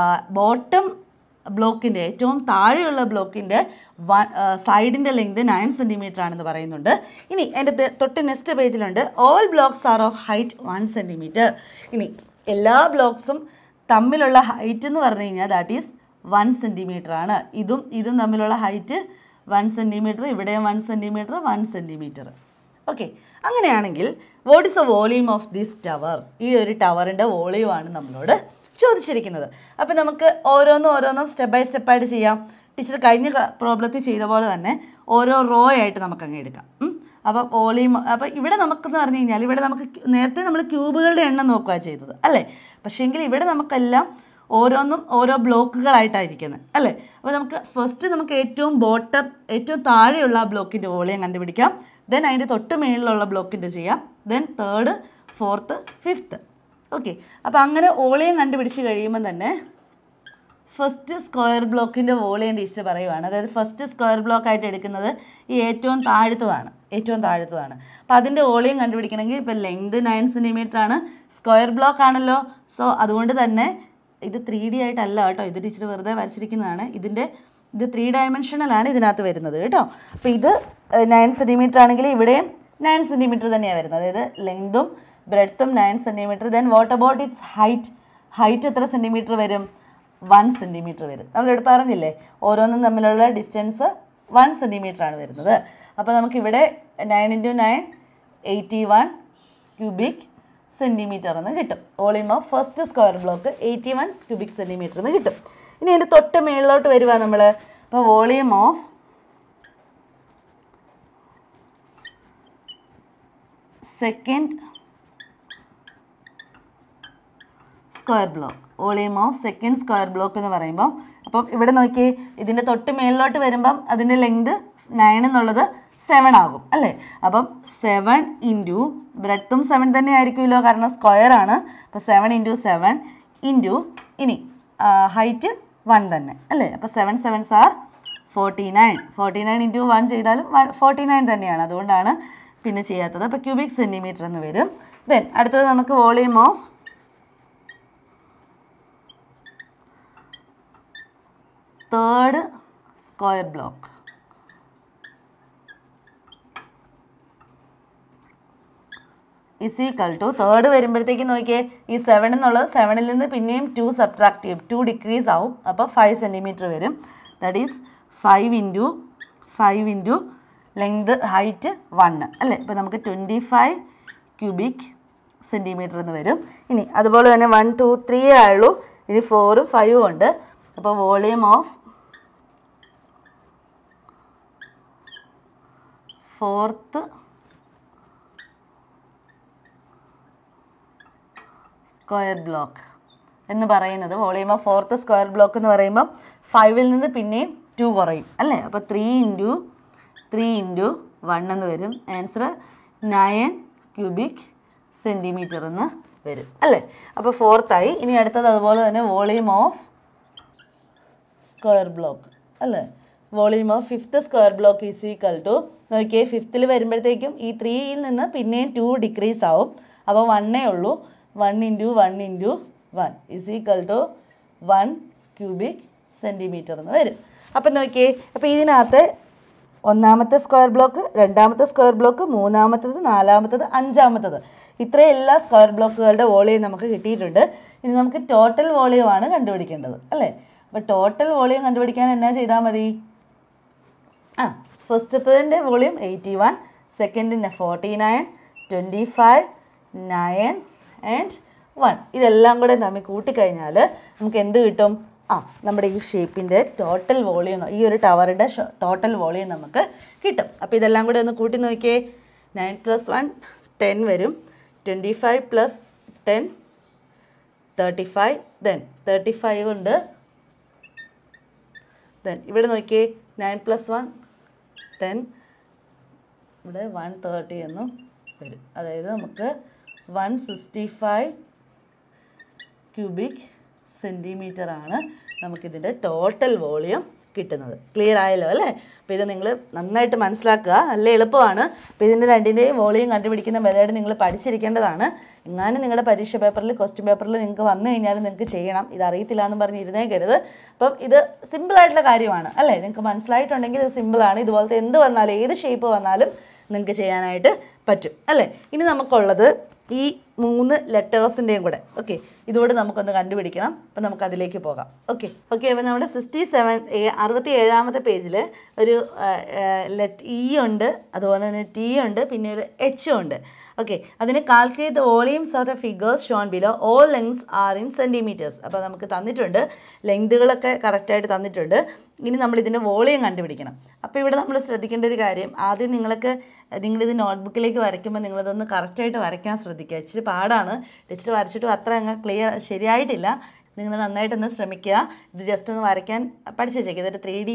ബോട്ടം ബ്ലോക്കിൻ്റെ ഏറ്റവും താഴെയുള്ള ബ്ലോക്കിൻ്റെ വൺ സൈഡിൻ്റെ ലെങ്ത് നയൻ സെൻറ്റിമീറ്റർ ആണെന്ന് പറയുന്നുണ്ട് ഇനി എൻ്റെ തെ- തൊട്ട് നെക്സ്റ്റ് പേജിലുണ്ട് all blocks are of height one centimetre ഇനി എല്ലാ ബ്ലോക്സും തമ്മിലുള്ള ഹൈറ്റ് എന്ന് പറഞ്ഞു കഴിഞ്ഞാൽ ദാറ്റ് ഈസ് വൺ സെൻറ്റിമീറ്റർ ആണ് ഇതും ഇതും തമ്മിലുള്ള ഹൈറ്റ് വൺ സെൻറ്റിമീറ്റർ ഇവിടെയും one centimetre one centimetre okay അങ്ങനെയാണെങ്കിൽ what is a volume of this tower ഈ ഒരു ടവറിൻ്റെ വോളിയമാണ് നമ്മളോട് ചോദിച്ചിരിക്കുന്നത് അപ്പോൾ നമുക്ക് ഓരോന്നും ഓരോന്നും സ്റ്റെപ്പ് ബൈ സ്റ്റെപ്പായിട്ട് ചെയ്യാം ടീച്ചർ കഴിഞ്ഞ പ്രോബ്ലത്തിൽ ചെയ്ത പോലെ തന്നെ ഓരോ റോ ആയിട്ട് നമുക്ക് അങ്ങ് എടുക്കാം ഉം. അപ്പോൾ വോളിയം അപ്പോൾ ഇവിടെ നമുക്കെന്ന് പറഞ്ഞു കഴിഞ്ഞാൽ ഇവിടെ നമുക്ക് ക്യൂ- നേരത്തെ നമ്മൾ ക്യൂബുകളുടെ എണ്ണം നോക്കുക ചെയ്തത് അല്ലേ പക്ഷേങ്കിൽ ഇവിടെ നമുക്കെല്ലാം ഓരോന്നും ഓരോ ബ്ലോക്കുകളായിട്ടായിരിക്കുന്നത് അല്ലേ അപ്പോൾ നമുക്ക് ഫസ്റ്റ് നമുക്ക് ഏറ്റവും ബോട്ടം ഏറ്റവും താഴെയുള്ള ആ ബ്ലോക്കിൻ്റെ വോളിയം കണ്ടുപിടിക്കാം ദെൻ അതിൻ്റെ തൊട്ട് മേളിലുള്ള ബ്ലോക്കിൻ്റെ ചെയ്യാം then third fourth fifth okay അപ്പോൾ അങ്ങനെ ഓളിയം കണ്ടുപിടിച്ച് കഴിയുമ്പോൾ തന്നെ ഫസ്റ്റ് സ്ക്വയർ ബ്ലോക്കിൻ്റെ വോളിയം ടീച്ചർ പറയുവാണ് അതായത് ഫസ്റ്റ് സ്ക്വയർ ബ്ലോക്ക് ആയിട്ട് എടുക്കുന്നത് ഈ ഏറ്റവും താഴത്തതാണ് ഏറ്റവും താഴത്തതാണ് അപ്പോൾ അതിൻ്റെ വോളിയം കണ്ടുപിടിക്കണമെങ്കിൽ ഇപ്പോൾ ലെങ്ത് നയൻ സെൻറ്റിമീറ്റർ ആണ് സ്ക്വയർ ബ്ലോക്ക് ആണല്ലോ സോ അതുകൊണ്ട് തന്നെ ഇത് ത്രീ ഡി ആയിട്ടല്ല കേട്ടോ ഇത് ടീച്ചർ വെറുതെ വരച്ചിരിക്കുന്നതാണ് ഇതിൻ്റെ ഇത് ത്രീ ഡയമെൻഷനലാണ് ഇതിനകത്ത് വരുന്നത് കേട്ടോ അപ്പോൾ ഇത് നയൻ സെൻറ്റിമീറ്റർ ആണെങ്കിൽ ഇവിടെയും നയൻ സെൻറ്റിമീറ്റർ തന്നെയാണ് വരുന്നത് അതായത് ലെങ്തും ബ്രെഡ്ത്തും nine centimetre then what about its height height എത്ര സെൻറ്റിമീറ്റർ വരും വൺ സെൻറ്റിമീറ്റർ വരും നമ്മളിവിടെ പറഞ്ഞില്ലേ ഓരോന്നും തമ്മിലുള്ള ഡിസ്റ്റൻസ് വൺ സെൻറ്റിമീറ്റർ ആണ് വരുന്നത് അപ്പോൾ നമുക്കിവിടെ nine into nine eighty one cubic centimetre എന്ന് കിട്ടും volume of first square block eighty one cubic centimetre എന്ന് കിട്ടും ഇനി അതിൻ്റെ തൊട്ട് മേളിലോട്ട് വരുക നമ്മൾ അപ്പോൾ volume of second square block volume of second square block എന്ന് പറയുമ്പോൾ അപ്പം ഇവിടെ നോക്കി ഇതിൻ്റെ തൊട്ട് മേളിലോട്ട് വരുമ്പം അതിൻ്റെ ലെങ്ത് നയൻ എന്നുള്ളത് സെവൻ ആകും അല്ലേ അപ്പം സെവൻ ഇൻറ്റു ബ്രെഡ്ത്തും സെവൻ തന്നെ ആയിരിക്കുമല്ലോ കാരണം സ്ക്വയർ ആണ് അപ്പോൾ സെവൻ ഇൻറ്റു സെവൻ ഇൻറ്റു ഇനി ഹൈറ്റ് വൺ തന്നെ അല്ലേ അപ്പോൾ seven sevens are forty nine forty nine into one ചെയ്താലും വൺ ഫോർട്ടി നയൻ തന്നെയാണ് അതുകൊണ്ടാണ് പിന്നെ ചെയ്യാത്തത് അപ്പോൾ ക്യൂബിക് സെൻറ്റിമീറ്റർ എന്ന് വരും ദെൻ അടുത്തത് നമുക്ക് volume of third square block is equal to third വരുമ്പോഴത്തേക്ക് നോക്കിയേ ഈ സെവൻ എന്നുള്ളത് സെവനിൽ നിന്ന് പിന്നെയും ടു സബ്ട്രാക്ട് ചെയ്യും ടു ഡിക്രീസ് ആവും അപ്പോൾ ഫൈവ് സെൻറ്റിമീറ്റർ വരും that is five into five into length height one അല്ലേ ഇപ്പോൾ നമുക്ക് ട്വൻറ്റി ഫൈവ് ക്യൂബിക് സെൻറ്റിമീറ്റർ എന്ന് വരും ഇനി അതുപോലെ തന്നെ വൺ ടു ത്രീ ആയുള്ളൂ ഇനി ഫോറും ഫൈവും ഉണ്ട് അപ്പോൾ volume of fourth square block എന്ന് പറയുന്നത് volume of fourth square block എന്ന് പറയുമ്പോൾ ഫൈവിൽ നിന്ന് പിന്നെയും ടു കുറയും അല്ലേ അപ്പോൾ three into three into one എന്ന് വരും ആൻസർ നയൻ ക്യൂബിക് സെൻറ്റിമീറ്റർ എന്ന് വരും അല്ലേ അപ്പോൾ ഫോർത്തായി ഇനി അടുത്തത് അതുപോലെ തന്നെ വോളിയം ഓഫ് സ്ക്വയർ ബ്ലോക്ക് അല്ലേ volume of fifth square block is equal to നോക്കിയേ ഫിഫ്ത്തിൽ വരുമ്പോഴത്തേക്കും ഈ ത്രീയിൽ നിന്ന് പിന്നെയും ടു ഡിക്രീസ് ആവും അപ്പോൾ വണ്ണേ ഉള്ളൂ one into one into one is equal to one cubic centimetre എന്ന് വരും അപ്പം നോക്കിയേ അപ്പോൾ ഇതിനകത്ത് ഒന്നാമത്തെ സ്ക്വയർ ബ്ലോക്ക് രണ്ടാമത്തെ സ്ക്വയർ ബ്ലോക്ക് മൂന്നാമത്തത് നാലാമത്തത് അഞ്ചാമത്തത് ഇത്രയും എല്ലാ സ്ക്വയർ ബ്ലോക്കുകളുടെ വോളിയം നമുക്ക് കിട്ടിയിട്ടുണ്ട് ഇനി നമുക്ക് ടോട്ടൽ വോളിയമാണ് കണ്ടുപിടിക്കേണ്ടത് അല്ലേ അപ്പോൾ ടോട്ടൽ വോളിയം കണ്ടുപിടിക്കാൻ എന്നാ ചെയ്താൽ മതി ആ ഫസ്റ്റത്തതിൻ്റെ വോളിയം എയ്റ്റി വൺ സെക്കൻഡിൻ്റെ forty nine twenty five nine and one ഇതെല്ലാം കൂടെ തമ്മിൽ കൂട്ടിക്കഴിഞ്ഞാൽ നമുക്ക് എന്ത് കിട്ടും ആ നമ്മുടെ ഈ ഷേപ്പിൻ്റെ ടോട്ടൽ വോളിയം ഈ ഒരു ടവറിൻ്റെ ടോട്ടൽ വോളിയം നമുക്ക് കിട്ടും അപ്പോൾ ഇതെല്ലാം കൂടെ ഒന്ന് കൂട്ടി നോക്കിയേ നയൻ പ്ലസ് വൺ ടെൻ വരും twenty five plus ten thirty five then thirty five ഉണ്ട് ദെൻ ഇവിടെ നോക്കിയേ നയൻ പ്ലസ് വൺ ടെൻ ഇവിടെ വൺ തേർട്ടി എന്നും വരും അതായത് നമുക്ക് one sixty five cubic centimetre ആണ് നമുക്കിതിൻ്റെ ടോട്ടൽ വോളിയം കിട്ടുന്നത് ക്ലിയർ ആയല്ലോ അല്ലേ അപ്പോൾ ഇത് നിങ്ങൾ നന്നായിട്ട് മനസ്സിലാക്കുക നല്ല എളുപ്പമാണ് അപ്പോൾ ഇതിൻ്റെ രണ്ടിൻ്റെയും വോളിയം കണ്ടുപിടിക്കുന്ന മെത്തേഡ് നിങ്ങൾ പഠിച്ചിരിക്കേണ്ടതാണ് എങ്ങാനും നിങ്ങളുടെ പരീക്ഷ പേപ്പറിൽ ക്വസ്റ്റ്യൻ പേപ്പറിൽ നിങ്ങൾക്ക് വന്നു കഴിഞ്ഞാൽ നിങ്ങൾക്ക് ചെയ്യണം ഇത് അറിയത്തില്ല എന്ന് പറഞ്ഞ് ഇരുന്നേക്കരുത് അപ്പം ഇത് സിമ്പിളായിട്ടുള്ള കാര്യമാണ് അല്ലേ നിങ്ങൾക്ക് മനസ്സിലായിട്ടുണ്ടെങ്കിൽ ഇത് സിമ്പിളാണ് ഇതുപോലത്തെ എന്ത് വന്നാലും ഏത് ഷേപ്പ് വന്നാലും നിങ്ങൾക്ക് ചെയ്യാനായിട്ട് പറ്റും അല്ലേ ഇനി നമുക്കുള്ളത് ഈ മൂന്ന് ലെറ്റേഴ്സിൻ്റെയും കൂടെ ഓക്കെ ഇതുകൂടെ നമുക്കൊന്ന് കണ്ടുപിടിക്കണം അപ്പം നമുക്ക് അതിലേക്ക് പോകാം ഓക്കെ ഓക്കെ അപ്പോൾ നമ്മുടെ സിക്സ്റ്റി സെവൻ അറുപത്തി ഏഴാമത്തെ പേജിൽ ഒരു ലെറ്റ് ഇ ഉണ്ട് അതുപോലെ തന്നെ ടി ഉണ്ട് പിന്നെ ഒരു എച്ച് ഉണ്ട് ഓക്കെ അതിന് calculate the volumes of the figures shown below all lengths are in centimetres അപ്പോൾ നമുക്ക് തന്നിട്ടുണ്ട് ലെങ്തുകളൊക്കെ കറക്റ്റായിട്ട് തന്നിട്ടുണ്ട് ഇനി നമ്മൾ ഇതിൻ്റെ വോളിയം കണ്ടുപിടിക്കണം അപ്പോൾ ഇവിടെ നമ്മൾ ശ്രദ്ധിക്കേണ്ട ഒരു കാര്യം ആദ്യം നിങ്ങൾക്ക് നിങ്ങളിത് നോട്ട്ബുക്കിലേക്ക് വരയ്ക്കുമ്പോൾ നിങ്ങളിതൊന്ന് കറക്റ്റായിട്ട് വരയ്ക്കാൻ ശ്രദ്ധിക്കുക ഇച്ചിരി പാടാണ് ടീച്ചർ വരച്ചിട്ടും അത്ര അങ്ങ് ക്ലിയർ ശരിയായിട്ടില്ല നിങ്ങൾ നന്നായിട്ടൊന്ന് ശ്രമിക്കുക ഇത് ജസ്റ്റ് ഒന്ന് വരയ്ക്കാൻ പഠിച്ചു വെച്ചേക്കുക ഇതൊരു ത്രീ ഡി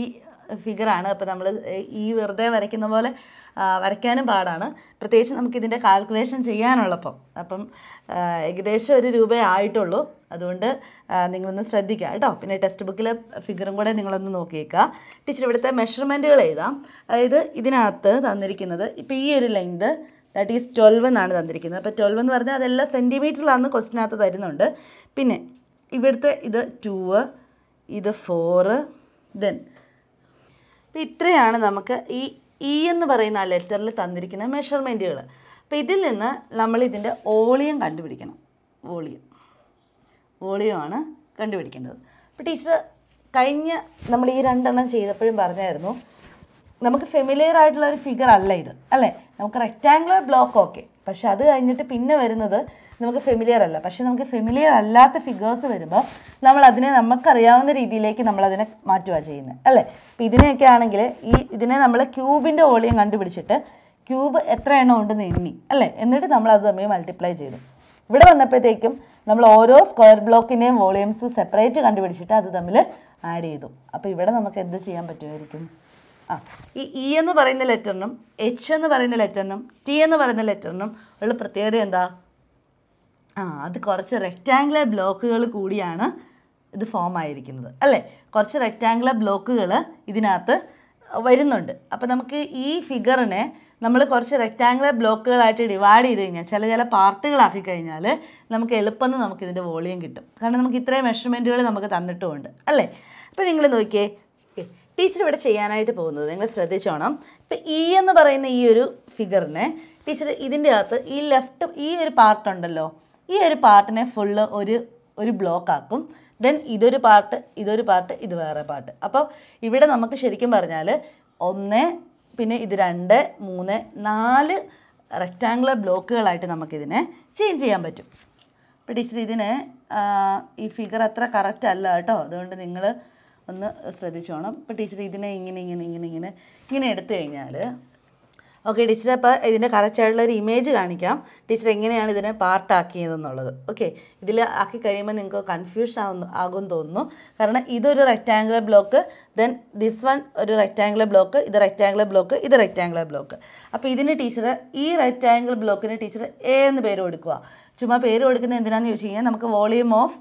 ഫിഗറാണ് അപ്പോൾ നമ്മൾ ഈ വെറുതെ വരയ്ക്കുന്ന പോലെ ആ, വരയ്ക്കാനും പാടാണ് പ്രത്യേകിച്ച് നമുക്കിതിൻ്റെ കാൽക്കുലേഷൻ ചെയ്യാനുള്ളപ്പം അപ്പം ആ, ഏകദേശം ഒരു രൂപയേ ആയിട്ടുള്ളൂ അതുകൊണ്ട് ആ, നിങ്ങളൊന്ന് ശ്രദ്ധിക്കുക കേട്ടോ പിന്നെ ടെക്സ്റ്റ് ബുക്കിലെ ഫിഗറും കൂടെ നിങ്ങളൊന്ന് നോക്കിയേക്കുക ടീച്ചർ ഇവിടുത്തെ മെഷർമെൻറ്റുകൾ എഴുതാം അതായത് ഇതിനകത്ത് തന്നിരിക്കുന്നത് ഇപ്പോൾ ഈ ഒരു ലെങ്ത് ദാറ്റ് ഈസ് ട്വൽവ് എന്നാണ് തന്നിരിക്കുന്നത് അപ്പോൾ ട്വൽവ് എന്ന് പറഞ്ഞാൽ അതെല്ലാം സെൻറ്റിമീറ്ററിലാണെന്ന് ക്വസ്റ്റിനകത്ത് തരുന്നുണ്ട് പിന്നെ ഇവിടുത്തെ ഇത് ടൂവ് ഇത് ഫോറ് ദെൻ അപ്പോൾ ഇത്രയാണ് നമുക്ക് ഈ ഇ എന്ന് പറയുന്ന ആ ലെറ്ററിൽ തന്നിരിക്കുന്ന മെഷർമെൻറ്റുകൾ അപ്പോൾ ഇതിൽ നിന്ന് നമ്മൾ ഇതിൻ്റെ വോളിയം കണ്ടുപിടിക്കണം വോളിയം വോളിയമാണ് കണ്ടുപിടിക്കേണ്ടത് അപ്പോൾ ടീച്ചർ കഴിഞ്ഞ നമ്മൾ ഈ രണ്ടെണ്ണം ചെയ്തപ്പോഴും പറഞ്ഞായിരുന്നു നമുക്ക് ഫെമിലിയർ ആയിട്ടുള്ള ഒരു ഫിഗർ അല്ല ഇത് അല്ലേ നമുക്ക് റെക്റ്റാങ്കുലർ ബ്ലോക്ക് ഓക്കെ പക്ഷെ അത് കഴിഞ്ഞിട്ട് പിന്നെ വരുന്നത് നമുക്ക് ഫെമിലിയർ അല്ല പക്ഷെ നമുക്ക് ഫെമിലിയർ അല്ലാത്ത ഫിഗേഴ്സ് വരുമ്പോൾ നമ്മൾ അതിനെ നമുക്കറിയാവുന്ന രീതിയിലേക്ക് നമ്മൾ അതിനെ മാറ്റുക ചെയ്യുന്നത് അല്ലേ അപ്പോൾ ഇതിനെയൊക്കെ ആണെങ്കിൽ ഈ ഇതിനെ നമ്മൾ ക്യൂബിൻ്റെ വോളിയം കണ്ടുപിടിച്ചിട്ട് ക്യൂബ് എത്ര എണ്ണം ഉണ്ടെന്ന് എണ്ണി അല്ലേ എന്നിട്ട് നമ്മൾ അത് തമ്മിൽ മൾട്ടിപ്ലൈ ചെയ്തു ഇവിടെ വന്നപ്പോഴത്തേക്കും നമ്മൾ ഓരോ സ്ക്വയർ ബ്ലോക്കിൻ്റെയും വോളിയംസ് സെപ്പറേറ്റ് കണ്ടുപിടിച്ചിട്ട് അത് തമ്മിൽ ആഡ് ചെയ്തു അപ്പോൾ ഇവിടെ നമുക്ക് എന്ത് ചെയ്യാൻ പറ്റുമായിരിക്കും ആ ഈ ഇ എന്ന് പറയുന്ന ലെറ്ററിനും എച്ച് എന്ന് പറയുന്ന ലെറ്ററിനും ടി എന്ന് പറയുന്ന ലെറ്ററിനും ഉള്ള പ്രത്യേകത എന്താ ആ അത് കുറച്ച് റെക്റ്റാങ്കുലർ ബ്ലോക്കുകൾ കൂടിയാണ് ഇത് ഫോം ആയിരിക്കുന്നത് അല്ലേ കുറച്ച് റെക്റ്റാങ്കുലർ ബ്ലോക്കുകൾ ഇതിനകത്ത് വരുന്നുണ്ട് അപ്പോൾ നമുക്ക് ഈ ഫിഗറിനെ നമ്മൾ കുറച്ച് റെക്റ്റാങ്കുലർ ബ്ലോക്കുകളായിട്ട് ഡിവൈഡ് ചെയ്ത് കഴിഞ്ഞാൽ ചില ചില പാർട്ടുകളാക്കി കഴിഞ്ഞാൽ നമുക്ക് എളുപ്പം നമുക്ക് ഇതിൻ്റെ വോളിയം കിട്ടും കാരണം നമുക്ക് ഇത്രയും മെഷർമെൻറ്റുകൾ നമുക്ക് തന്നിട്ടുമുണ്ട് അല്ലേ അപ്പോൾ നിങ്ങൾ നോക്കിയേ ടീച്ചർ ഇവിടെ ചെയ്യാനായിട്ട് പോകുന്നത് നിങ്ങൾ ശ്രദ്ധിച്ചോണം ഇപ്പം ഇ എന്ന് പറയുന്ന ഈ ഒരു ഫിഗറിനെ ടീച്ചർ ഇതിൻ്റെ അകത്ത് ഈ ലെഫ്റ്റ് ഈ ഒരു പാർട്ട് ഉണ്ടല്ലോ ഈ ഒരു പാർട്ടിനെ ഫുള്ള് ഒരു ഒരു ബ്ലോക്ക് ആക്കും ദെൻ ഇതൊരു പാർട്ട് ഇതൊരു പാർട്ട് ഇത് വേറെ പാർട്ട് അപ്പോൾ ഇവിടെ നമുക്ക് ശരിക്കും പറഞ്ഞാൽ ഒന്ന് പിന്നെ ഇത് രണ്ട് മൂന്ന് നാല് റെക്റ്റാങ്കുലർ ബ്ലോക്കുകളായിട്ട് നമുക്കിതിനെ ചേഞ്ച് ചെയ്യാൻ പറ്റും അപ്പോൾ ടീച്ചർ ഇതിന് ആ, ഈ ഫിഗർ അത്ര കറക്റ്റ് അല്ല കേട്ടോ അതുകൊണ്ട് നിങ്ങൾ ഒന്ന് ശ്രദ്ധിച്ചോണം ഇപ്പോൾ ടീച്ചർ ഇതിനെ ഇങ്ങനെ ഇങ്ങനെ ഇങ്ങനെ ഇങ്ങനെ ഇങ്ങനെ എടുത്തു കഴിഞ്ഞാൽ ഓക്കെ ടീച്ചർ അപ്പോൾ ഇതിൻ്റെ കറക്റ്റ് ആയിട്ടുള്ള ഒരു ഇമേജ് കാണിക്കാം ടീച്ചർ എങ്ങനെയാണ് ഇതിനെ പാർട്ടാക്കിയതെന്നുള്ളത് ഓക്കെ ഇതിൽ ആക്കി കഴിയുമ്പോൾ നിങ്ങൾക്ക് കൺഫ്യൂഷൻ ആവുന്നു ആകും തോന്നുന്നു കാരണം ഇതൊരു rectangular block then this one ഒരു റെക്റ്റാങ്കുലർ ബ്ലോക്ക് ഇത് റെക്റ്റാങ്കുലർ ബ്ലോക്ക് ഇത് റെക്റ്റാങ്കുലർ ബ്ലോക്ക് അപ്പോൾ ഇതിന് ടീച്ചർ ഈ റെക്റ്റാങ്കിൾ ബ്ലോക്കിന് ടീച്ചർ എ എന്ന് പേര് കൊടുക്കുക ചുമ്മാ പേര് കൊടുക്കുന്നത് എന്തിനാന്ന് ചോദിച്ചു കഴിഞ്ഞാൽ നമുക്ക് വോളിയം ഓഫ്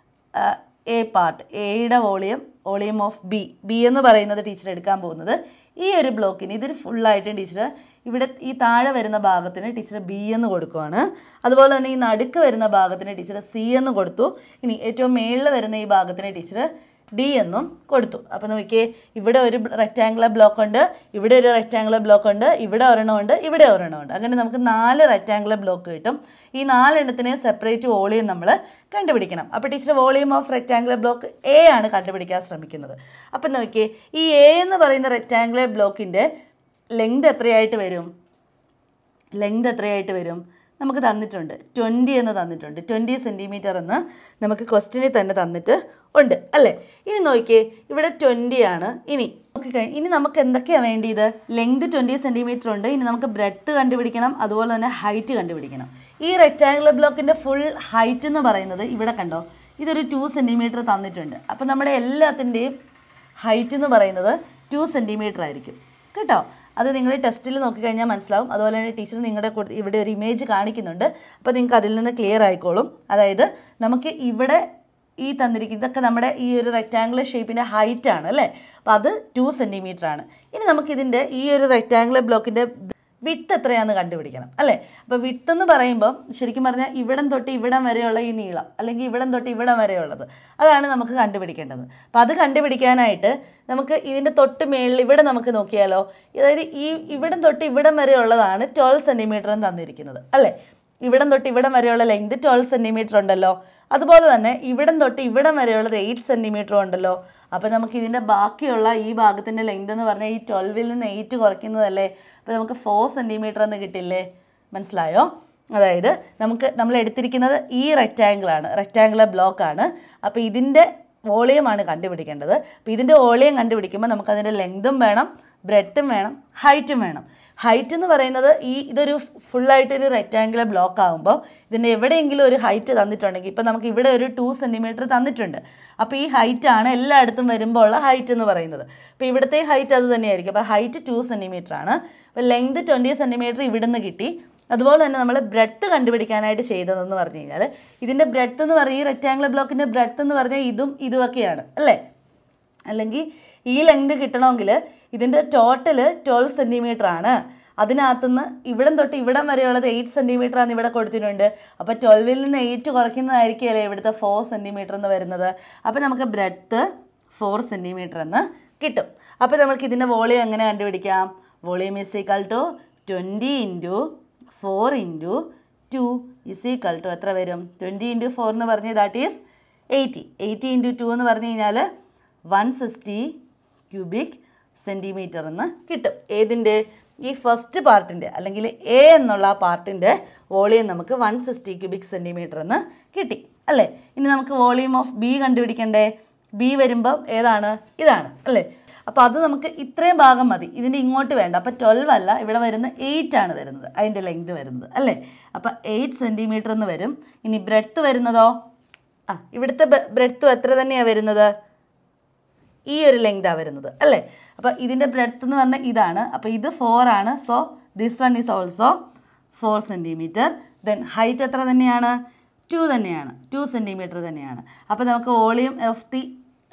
എ പാർട്ട് എയുടെ volume volume of B B എന്ന് പറയുന്നത് ടീച്ചർ എടുക്കാൻ പോകുന്നത് ഈ ഒരു ബ്ലോക്കിന് ഇതൊരു ഫുള്ളായിട്ടും ടീച്ചർ ഇവിടെ ഈ താഴെ വരുന്ന ഭാഗത്തിന് ടീച്ചർ ബി എന്ന് കൊടുക്കുവാണ് അതുപോലെ തന്നെ ഈ നടുക്ക് വരുന്ന ഭാഗത്തിന് ടീച്ചർ സി എന്ന് കൊടുത്തു ഇനി ഏറ്റവും മേളിൽ വരുന്ന ഈ ഭാഗത്തിന് ടീച്ചർ ഡി എന്നും കൊടുത്തു അപ്പോൾ നോക്കിയേ ഇവിടെ ഒരു റെക്റ്റാങ്കുലർ ബ്ലോക്ക് ഉണ്ട് ഇവിടെ ഒരു റെക്റ്റാങ്കുലർ ബ്ലോക്ക് ഉണ്ട് ഇവിടെ ഒരെണ്ണമുണ്ട് ഇവിടെ ഒരെണ്ണമുണ്ട് അങ്ങനെ നമുക്ക് നാല് റെക്റ്റാങ്കുലർ ബ്ലോക്ക് കിട്ടും ഈ നാലെണ്ണത്തിന് സെപ്പറേറ്റ് വോളിയം നമ്മൾ കണ്ടുപിടിക്കണം അപ്പോൾ teacher volume of rectangular block A ആണ് കണ്ടുപിടിക്കാൻ ശ്രമിക്കുന്നത് അപ്പം നോക്കിയേ ഈ എ എന്ന് പറയുന്ന റെക്റ്റാങ്കുലർ ബ്ലോക്കിൻ്റെ ലെങ്ത് എത്രയായിട്ട് വരും ലെങ്ത് എത്രയായിട്ട് വരും നമുക്ക് തന്നിട്ടുണ്ട് ട്വൻറ്റി എന്ന് തന്നിട്ടുണ്ട് ട്വൻറ്റി സെൻറ്റിമീറ്റർ എന്ന് നമുക്ക് ക്വസ്റ്റ്യനിൽ തന്നെ തന്നിട്ട് ഉണ്ട് അല്ലേ ഇനി നോക്കിയേ ഇവിടെ 20 ആണ് ഇനി നോക്കി കഴി- ഇനി നമുക്ക് എന്തൊക്കെയാണ് വേണ്ടിയത് ലെങ്ത് ട്വൻറ്റി സെൻറ്റിമീറ്റർ ഉണ്ട് ഇനി നമുക്ക് ബ്രെഡ്ത്ത് കണ്ടുപിടിക്കണം അതുപോലെ തന്നെ ഹൈറ്റ് കണ്ടുപിടിക്കണം ഈ റെക്റ്റാങ്കുലർ ബ്ലോക്കിൻ്റെ ഫുൾ ഹൈറ്റ് എന്ന് പറയുന്നത് ഇവിടെ കണ്ടോ ഇതൊരു ടു സെൻറ്റിമീറ്റർ തന്നിട്ടുണ്ട് അപ്പോൾ നമ്മുടെ എല്ലാത്തിൻ്റെയും ഹൈറ്റ് എന്ന് പറയുന്നത് ടു സെൻറ്റിമീറ്റർ ആയിരിക്കും കേട്ടോ അത് നിങ്ങൾ ടെസ്റ്റിൽ നോക്കിക്കഴിഞ്ഞാൽ മനസ്സിലാവും അതുപോലെ തന്നെ ടീച്ചർ നിങ്ങളുടെ കൊടു- ഇവിടെ ഒരു ഇമേജ് കാണിക്കുന്നുണ്ട് അപ്പോൾ നിങ്ങൾക്ക് അതിൽ നിന്ന് ക്ലിയർ ആയിക്കോളും അതായത് നമുക്ക് ഇവിടെ ഈ തന്നിരിക്കുന്ന ഇതൊക്കെ നമ്മുടെ ഈ ഒരു റെക്റ്റാങ്കുലർ ഷേപ്പിൻ്റെ ഹൈറ്റ് ആണ് അല്ലേ അപ്പോൾ അത് ടു സെൻറ്റിമീറ്റർ ആണ് ഇനി നമുക്കിതിൻ്റെ ഈ ഒരു റെക്റ്റാങ്കുലർ ബ്ലോക്കിൻ്റെ വിട്ട് എത്രയാണെന്ന് കണ്ടുപിടിക്കണം അല്ലേ അപ്പോൾ വിട്ട് എന്ന് പറയുമ്പം ശരിക്കും പറഞ്ഞാൽ ഇവിടം തൊട്ട് ഇവിടം വരെയുള്ള ഈ നീളം അല്ലെങ്കിൽ ഇവിടം തൊട്ട് ഇവിടം വരെയുള്ളത് അതാണ് നമുക്ക് കണ്ടുപിടിക്കേണ്ടത് അപ്പോൾ അത് കണ്ടുപിടിക്കാനായിട്ട് നമുക്ക് ഇതിൻ്റെ തൊട്ട് മേളിൽ ഇവിടെ നമുക്ക് നോക്കിയാലോ അതായത് ഈ ഇവിടം തൊട്ട് ഇവിടം വരെയുള്ളതാണ് ട്വൽവ് സെൻറ്റിമീറ്റർ എന്ന് തന്നിരിക്കുന്നത് അല്ലേ ഇവിടം തൊട്ട് ഇവിടം വരെയുള്ള ലെങ്ത് ട്വൽവ് സെൻറ്റിമീറ്റർ ഉണ്ടല്ലോ അതുപോലെ തന്നെ ഇവിടം തൊട്ട് ഇവിടം വരെയുള്ളത് എയ്റ്റ് സെൻറ്റിമീറ്റർ ഉണ്ടല്ലോ അപ്പോൾ നമുക്ക് ഇതിൻ്റെ ബാക്കിയുള്ള ഈ ഭാഗത്തിൻ്റെ ലെങ്ത് എന്ന് പറഞ്ഞാൽ ഈ ട്വൽവിൽ നിന്ന് എയ്റ്റ് കുറയ്ക്കുന്നതല്ലേ അപ്പോൾ നമുക്ക് ഫോർ സെൻറ്റിമീറ്റർ എന്ന് കിട്ടില്ലേ മനസ്സിലായോ അതായത് നമുക്ക് നമ്മൾ എടുത്തിരിക്കുന്നത് ഈ റെക്റ്റാങ്കിളാണ് റെക്റ്റാങ്കുലർ ബ്ലോക്കാണ് അപ്പോൾ ഇതിൻ്റെ വോളിയമാണ് കണ്ടുപിടിക്കേണ്ടത് അപ്പോൾ ഇതിൻ്റെ വോളിയം കണ്ടുപിടിക്കുമ്പോൾ നമുക്ക് അതിൻ്റെ ലെങ്തും വേണം ബ്രെഡ്ത്തും വേണം ഹൈറ്റും വേണം ഹൈറ്റ് എന്ന് പറയുന്നത് ഈ ഇതൊരു ഫുള്ളായിട്ടൊരു റെക്റ്റാങ്കുലർ ബ്ലോക്ക് ആകുമ്പോൾ ഇതിൻ്റെ എവിടെയെങ്കിലും ഒരു ഹൈറ്റ് തന്നിട്ടുണ്ടെങ്കിൽ ഇപ്പം നമുക്ക് ഇവിടെ ഒരു ടു സെൻറ്റിമീറ്റർ തന്നിട്ടുണ്ട് അപ്പോൾ ഈ ഹൈറ്റ് ആണ് എല്ലായിടത്തും വരുമ്പോൾ ഉള്ള ഹൈറ്റ് എന്ന് പറയുന്നത് അപ്പോൾ ഇവിടുത്തെ ഹൈറ്റ് അത് തന്നെയായിരിക്കും അപ്പോൾ ഹൈറ്റ് ടു സെൻറ്റിമീറ്റർ ആണ് അപ്പോൾ ലെങ്ത് ട്വൻറ്റി സെൻറ്റിമീറ്റർ ഇവിടുന്ന് കിട്ടി അതുപോലെ തന്നെ നമ്മൾ ബ്രെഡ്ത്ത് കണ്ടുപിടിക്കാനായിട്ട് ചെയ്തതെന്ന് പറഞ്ഞു കഴിഞ്ഞാൽ ഇതിൻ്റെ ബ്രെഡ്ത്ത് എന്ന് പറയും ഈ റെക്റ്റാങ്കുലർ ബ്ലോക്കിൻ്റെ ബ്രെഡ്ത്ത് എന്ന് പറഞ്ഞാൽ ഇതും ഇതുമൊക്കെയാണ് അല്ലേ അല്ലെങ്കിൽ ഈ ലെങ്ത് കിട്ടണമെങ്കിൽ ഇതിൻ്റെ ടോട്ടൽ ട്വൽവ് സെൻറ്റിമീറ്റർ ആണ് അതിനകത്തുനിന്ന് ഇവിടം തൊട്ട് ഇവിടം വരെയുള്ളത് എയ്റ്റ് സെൻറ്റിമീറ്റർ ആണ് ഇവിടെ കൊടുത്തിട്ടുണ്ട് അപ്പോൾ ട്വൽവിൽ നിന്ന് എയ്റ്റ് കുറയ്ക്കുന്നതായിരിക്കുമല്ലേ ഇവിടുത്തെ ഫോർ സെൻറ്റിമീറ്റർ എന്ന് വരുന്നത് അപ്പോൾ നമുക്ക് ബ്രെഡ്ത്ത് ഫോർ സെൻറ്റിമീറ്റർ എന്ന് കിട്ടും അപ്പോൾ നമുക്ക് ഇതിൻ്റെ വോളിയം എങ്ങനെ കണ്ടുപിടിക്കാം volume is equal to twenty into four into two is equal to എത്ര വരും ട്വൻറ്റി ഇൻറ്റു ഫോർ എന്ന് പറഞ്ഞാൽ that is eighty eighty into two എന്ന് പറഞ്ഞു കഴിഞ്ഞാൽ വൺ സിക്സ്റ്റി ക്യൂബിക് സെൻറ്റിമീറ്റർ എന്ന് കിട്ടും ഏതിൻ്റെ ഈ ഫസ്റ്റ് പാർട്ടിൻ്റെ അല്ലെങ്കിൽ എ എന്നുള്ള ആ പാർട്ടിൻ്റെ വോളിയം നമുക്ക് വൺ സിക്സ്റ്റി ക്യൂബിക് സെൻറ്റിമീറ്റർ എന്ന് കിട്ടി അല്ലേ ഇനി നമുക്ക് വോളിയം ഓഫ് ബി കണ്ടുപിടിക്കണ്ടേ ബി വരുമ്പം ഏതാണ് ഇതാണ് അല്ലേ അപ്പോൾ അത് നമുക്ക് ഇത്രയും ഭാഗം മതി ഇതിൻ്റെ ഇങ്ങോട്ട് വേണ്ട അപ്പോൾ ട്വൽവ് അല്ല ഇവിടെ വരുന്ന എയ്റ്റ് ആണ് വരുന്നത് അതിൻ്റെ ലെങ്ത് വരുന്നത് അല്ലേ അപ്പോൾ എയ്റ്റ് സെൻറ്റിമീറ്റർ എന്ന് വരും ഇനി ബ്രെഡ്ത്ത് വരുന്നതോ ആ ഇവിടുത്തെ ബ്രെഡ്ത്തും എത്ര തന്നെയാണ് വരുന്നത് ഈ ഒരു ലെങ്താണ് വരുന്നത് അല്ലേ അപ്പോൾ ഇതിൻ്റെ ബ്രെഡ്ത്ത് എന്ന് പറഞ്ഞാൽ ഇതാണ് അപ്പോൾ ഇത് ഫോർ ആണ് so this one is also four centimetre then height എത്ര തന്നെയാണ് ടു തന്നെയാണ് ടു സെൻറ്റിമീറ്റർ തന്നെയാണ് അപ്പോൾ നമുക്ക് volume of the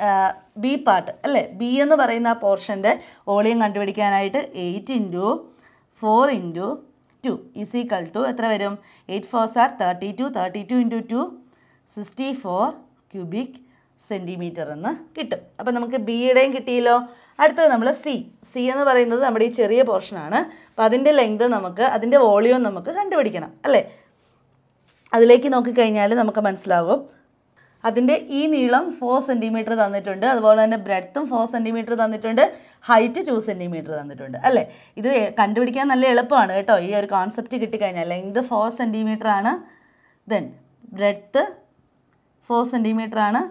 B part അല്ലേ ബി എന്ന് പറയുന്ന ആ പോർഷൻ്റെ വോളിയം കണ്ടുപിടിക്കാനായിട്ട് eight into four into two is equal to എത്ര വരും eight four sir thirty two thirty two into two sixty four cubic centimetre എന്ന് കിട്ടും അപ്പോൾ നമുക്ക് ബിയുടെയും കിട്ടിയല്ലോ അടുത്തത് നമ്മൾ സി സി എന്ന് പറയുന്നത് നമ്മുടെ ഈ ചെറിയ പോർഷനാണ് അപ്പോൾ അതിൻ്റെ ലെങ്ത് നമുക്ക് അതിൻ്റെ വോളിയം നമുക്ക് കണ്ടുപിടിക്കണം അല്ലേ അതിലേക്ക് നോക്കിക്കഴിഞ്ഞാൽ നമുക്ക് മനസ്സിലാകും അതിൻ്റെ ഈ നീളം ഫോർ സെൻറ്റിമീറ്റർ തന്നിട്ടുണ്ട് അതുപോലെ തന്നെ ബ്രെഡ്ത്തും ഫോർ സെൻറ്റിമീറ്റർ തന്നിട്ടുണ്ട് ഹൈറ്റ് ടു സെൻറ്റിമീറ്റർ തന്നിട്ടുണ്ട് അല്ലേ ഇത് കണ്ടുപിടിക്കാൻ നല്ല എളുപ്പമാണ് കേട്ടോ ഈ ഒരു കോൺസെപ്റ്റ് കിട്ടിക്കഴിഞ്ഞാൽ ലെങ്ത് ഫോർ സെൻറ്റിമീറ്റർ ആണ് ദെൻ ബ്രെഡ്ത്ത് ഫോർ സെൻറ്റിമീറ്റർ ആണ്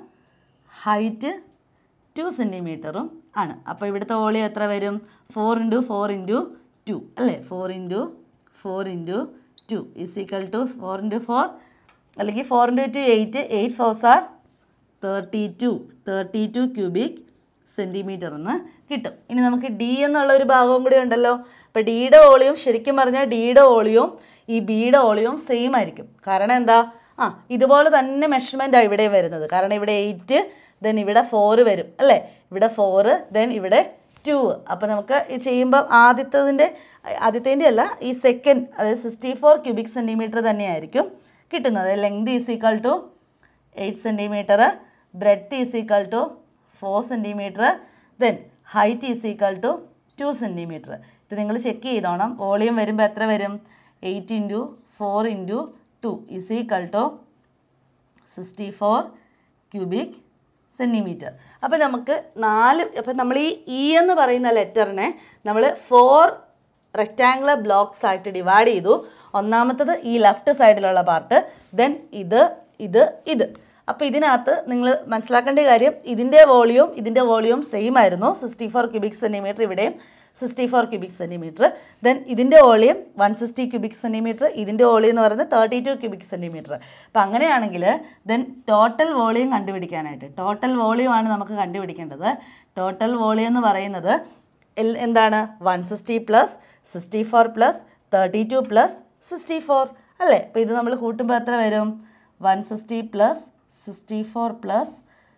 ഹൈറ്റ് ടു സെൻറ്റിമീറ്ററും ആണ് അപ്പോൾ ഇവിടുത്തെ വോളിയം എത്ര വരും four into four into two അല്ലേ four into four into two is equal to four into four അല്ലെങ്കിൽ four into two eight eight fours are thirty two thirty two cubic centimetre എന്ന് കിട്ടും ഇനി നമുക്ക് ഡി എന്നുള്ള ഒരു ഭാഗവും കൂടി ഉണ്ടല്ലോ അപ്പോൾ ഡിയുടെ വോളിയം ശരിക്കും പറഞ്ഞാൽ ഡിയുടെ വോളിയവും ഈ ബിയുടെ വോളിയവും സെയിം ആയിരിക്കും കാരണം എന്താ ആ ഇതുപോലെ തന്നെ മെഷർമെൻറ്റാണ് ഇവിടെ വരുന്നത് കാരണം ഇവിടെ എയ്റ്റ് ദെൻ ഇവിടെ ഫോറ് വരും അല്ലേ ഇവിടെ ഫോറ് ദെൻ ഇവിടെ ടു അപ്പോൾ നമുക്ക് ഈ ചെയ്യുമ്പോൾ ആദ്യത്തതിൻ്റെ ആദ്യത്തേൻ്റെ അല്ല ഈ സെക്കൻഡ് അതായത് സിക്സ്റ്റി ഫോർ ക്യൂബിക് സെൻറ്റിമീറ്റർ തന്നെയായിരിക്കും കിട്ടുന്നത് length is equal to eight centimetre breadth is equal to four centimetre then height is equal to two centimetre ഇത് നിങ്ങൾ ചെക്ക് ചെയ്തോണം വോളിയം വരുമ്പോൾ എത്ര വരും eight into four into two is equal to sixty four cubic centimetre അപ്പോൾ നമുക്ക് നാല് അപ്പോൾ നമ്മൾ ഈ ഇ എന്ന് പറയുന്ന ലെറ്ററിനെ നമ്മൾ ഫോർ റെക്റ്റാങ്കുലർ ബ്ലോക്സ് ആയിട്ട് ഡിവൈഡ് ചെയ്തു ഒന്നാമത്തത് ഈ ലെഫ്റ്റ് സൈഡിലുള്ള പാർട്ട് ദെൻ ഇത് ഇത് ഇത് അപ്പോൾ ഇതിനകത്ത് നിങ്ങൾ മനസ്സിലാക്കേണ്ട കാര്യം ഇതിൻ്റെ വോളിയം ഇതിൻ്റെ വോളിയം സെയിം ആയിരുന്നു സിക്സ്റ്റി ഫോർ ക്യൂബിക് സെൻറ്റിമീറ്റർ ഇവിടെയും sixty four cubic centimetre then ഇതിൻ്റെ volume one sixty cubic centimetre ഇതിൻ്റെ വോളിയം എന്ന് പറയുന്നത് തേർട്ടി ടു ക്യൂബിക് സെൻറ്റിമീറ്റർ അപ്പോൾ അങ്ങനെയാണെങ്കിൽ ദെൻ ടോട്ടൽ വോളിയം കണ്ടുപിടിക്കാനായിട്ട് ടോട്ടൽ വോളിയം ആണ് നമുക്ക് കണ്ടുപിടിക്കേണ്ടത് ടോട്ടൽ വോളിയം എന്ന് പറയുന്നത് എൽ- എന്താണ് one sixty plus sixty four plus thirty two plus sixty four അല്ലേ അപ്പോൾ ഇത് നമ്മൾ കൂട്ടുമ്പോൾ എത്ര വരും one sixty plus sixty four plus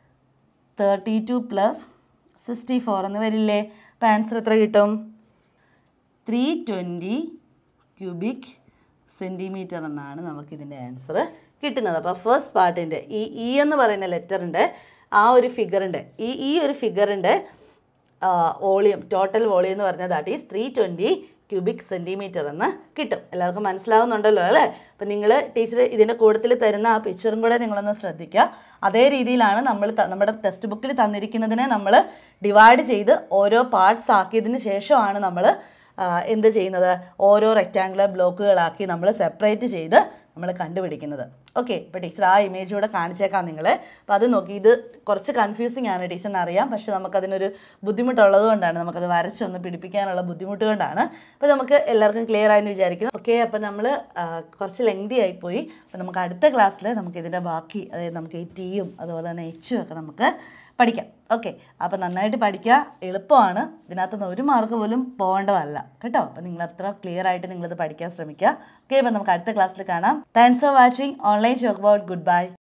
thirty two plus sixty four എന്ന് വരില്ലേ അപ്പോൾ ആൻസർ എത്ര കിട്ടും ത്രീ ട്വൻറ്റി ക്യൂബിക് സെൻറ്റിമീറ്റർ എന്നാണ് നമുക്കിതിൻ്റെ ആൻസർ കിട്ടുന്നത് അപ്പോൾ ഫസ്റ്റ് പാർട്ടിൻ്റെ ഈ ഇ എന്ന് പറയുന്ന ലെറ്ററിൻ്റെ ആ ഒരു ഫിഗറിൻ്റെ ഈ ഈ ഒരു ഫിഗറിൻ്റെ വോളിയം ടോട്ടൽ വോളിയം എന്ന് പറഞ്ഞാൽ that is three twenty cubic centimetre എന്ന് കിട്ടും എല്ലാവർക്കും മനസ്സിലാവുന്നുണ്ടല്ലോ അല്ലേ അപ്പം നിങ്ങൾ ടീച്ചർ ഇതിൻ്റെ കൂട്ടത്തിൽ തരുന്ന ആ പിക്ചറും കൂടെ നിങ്ങളൊന്ന് ശ്രദ്ധിക്കുക അതേ രീതിയിലാണ് നമ്മൾ ത- നമ്മുടെ ടെക്സ്റ്റ് ബുക്കിൽ തന്നിരിക്കുന്നതിനെ നമ്മൾ ഡിവൈഡ് ചെയ്ത് ഓരോ പാർട്സ് ആക്കിയതിന് ശേഷമാണ് നമ്മൾ എന്ത് ചെയ്യുന്നത് ഓരോ റെക്റ്റാങ്കുലർ ബ്ലോക്കുകളാക്കി നമ്മൾ സെപ്പറേറ്റ് ചെയ്ത് നമ്മൾ കണ്ടുപിടിക്കുന്നത് ഓക്കെ ഇപ്പോൾ ടീച്ചർ ആ ഇമേജ് കൂടെ കാണിച്ചേക്കാം നിങ്ങൾ അപ്പോൾ അത് നോക്കി ഇത് കുറച്ച് കൺഫ്യൂസിങ് ആണ് ടീച്ചറിന് അറിയാം പക്ഷെ നമുക്കതിനൊരു ബുദ്ധിമുട്ടുള്ളത് കൊണ്ടാണ് നമുക്കത് വരച്ചൊന്ന് പിടിപ്പിക്കാനുള്ള ബുദ്ധിമുട്ട് കൊണ്ടാണ് അപ്പോൾ നമുക്ക് എല്ലാവർക്കും ക്ലിയർ ആയെന്ന് വിചാരിക്കുന്നു ഓക്കെ അപ്പോൾ നമ്മൾ കുറച്ച് ലെങ്തി ആയിപ്പോയി അപ്പോൾ നമുക്ക് അടുത്ത ക്ലാസ്സിൽ നമുക്ക് ഇതിൻ്റെ ബാക്കി അതായത് നമുക്ക് ഈ ടീയും അതുപോലെ തന്നെ എച്ചും ഒക്കെ നമുക്ക് പഠിക്കാം ഓക്കെ അപ്പോൾ നന്നായിട്ട് പഠിക്കുക എളുപ്പമാണ് ഇതിനകത്തുനിന്ന് ഒരു മാർക്ക് പോലും പോകേണ്ടതല്ല കേട്ടോ അപ്പോൾ നിങ്ങൾ അത്ര ക്ലിയർ ആയിട്ട് നിങ്ങളിത് പഠിക്കാൻ ശ്രമിക്കുക ഓക്കെ അപ്പോൾ നമുക്ക് അടുത്ത ക്ലാസ്സിൽ കാണാം thanks for watching online chalk board good by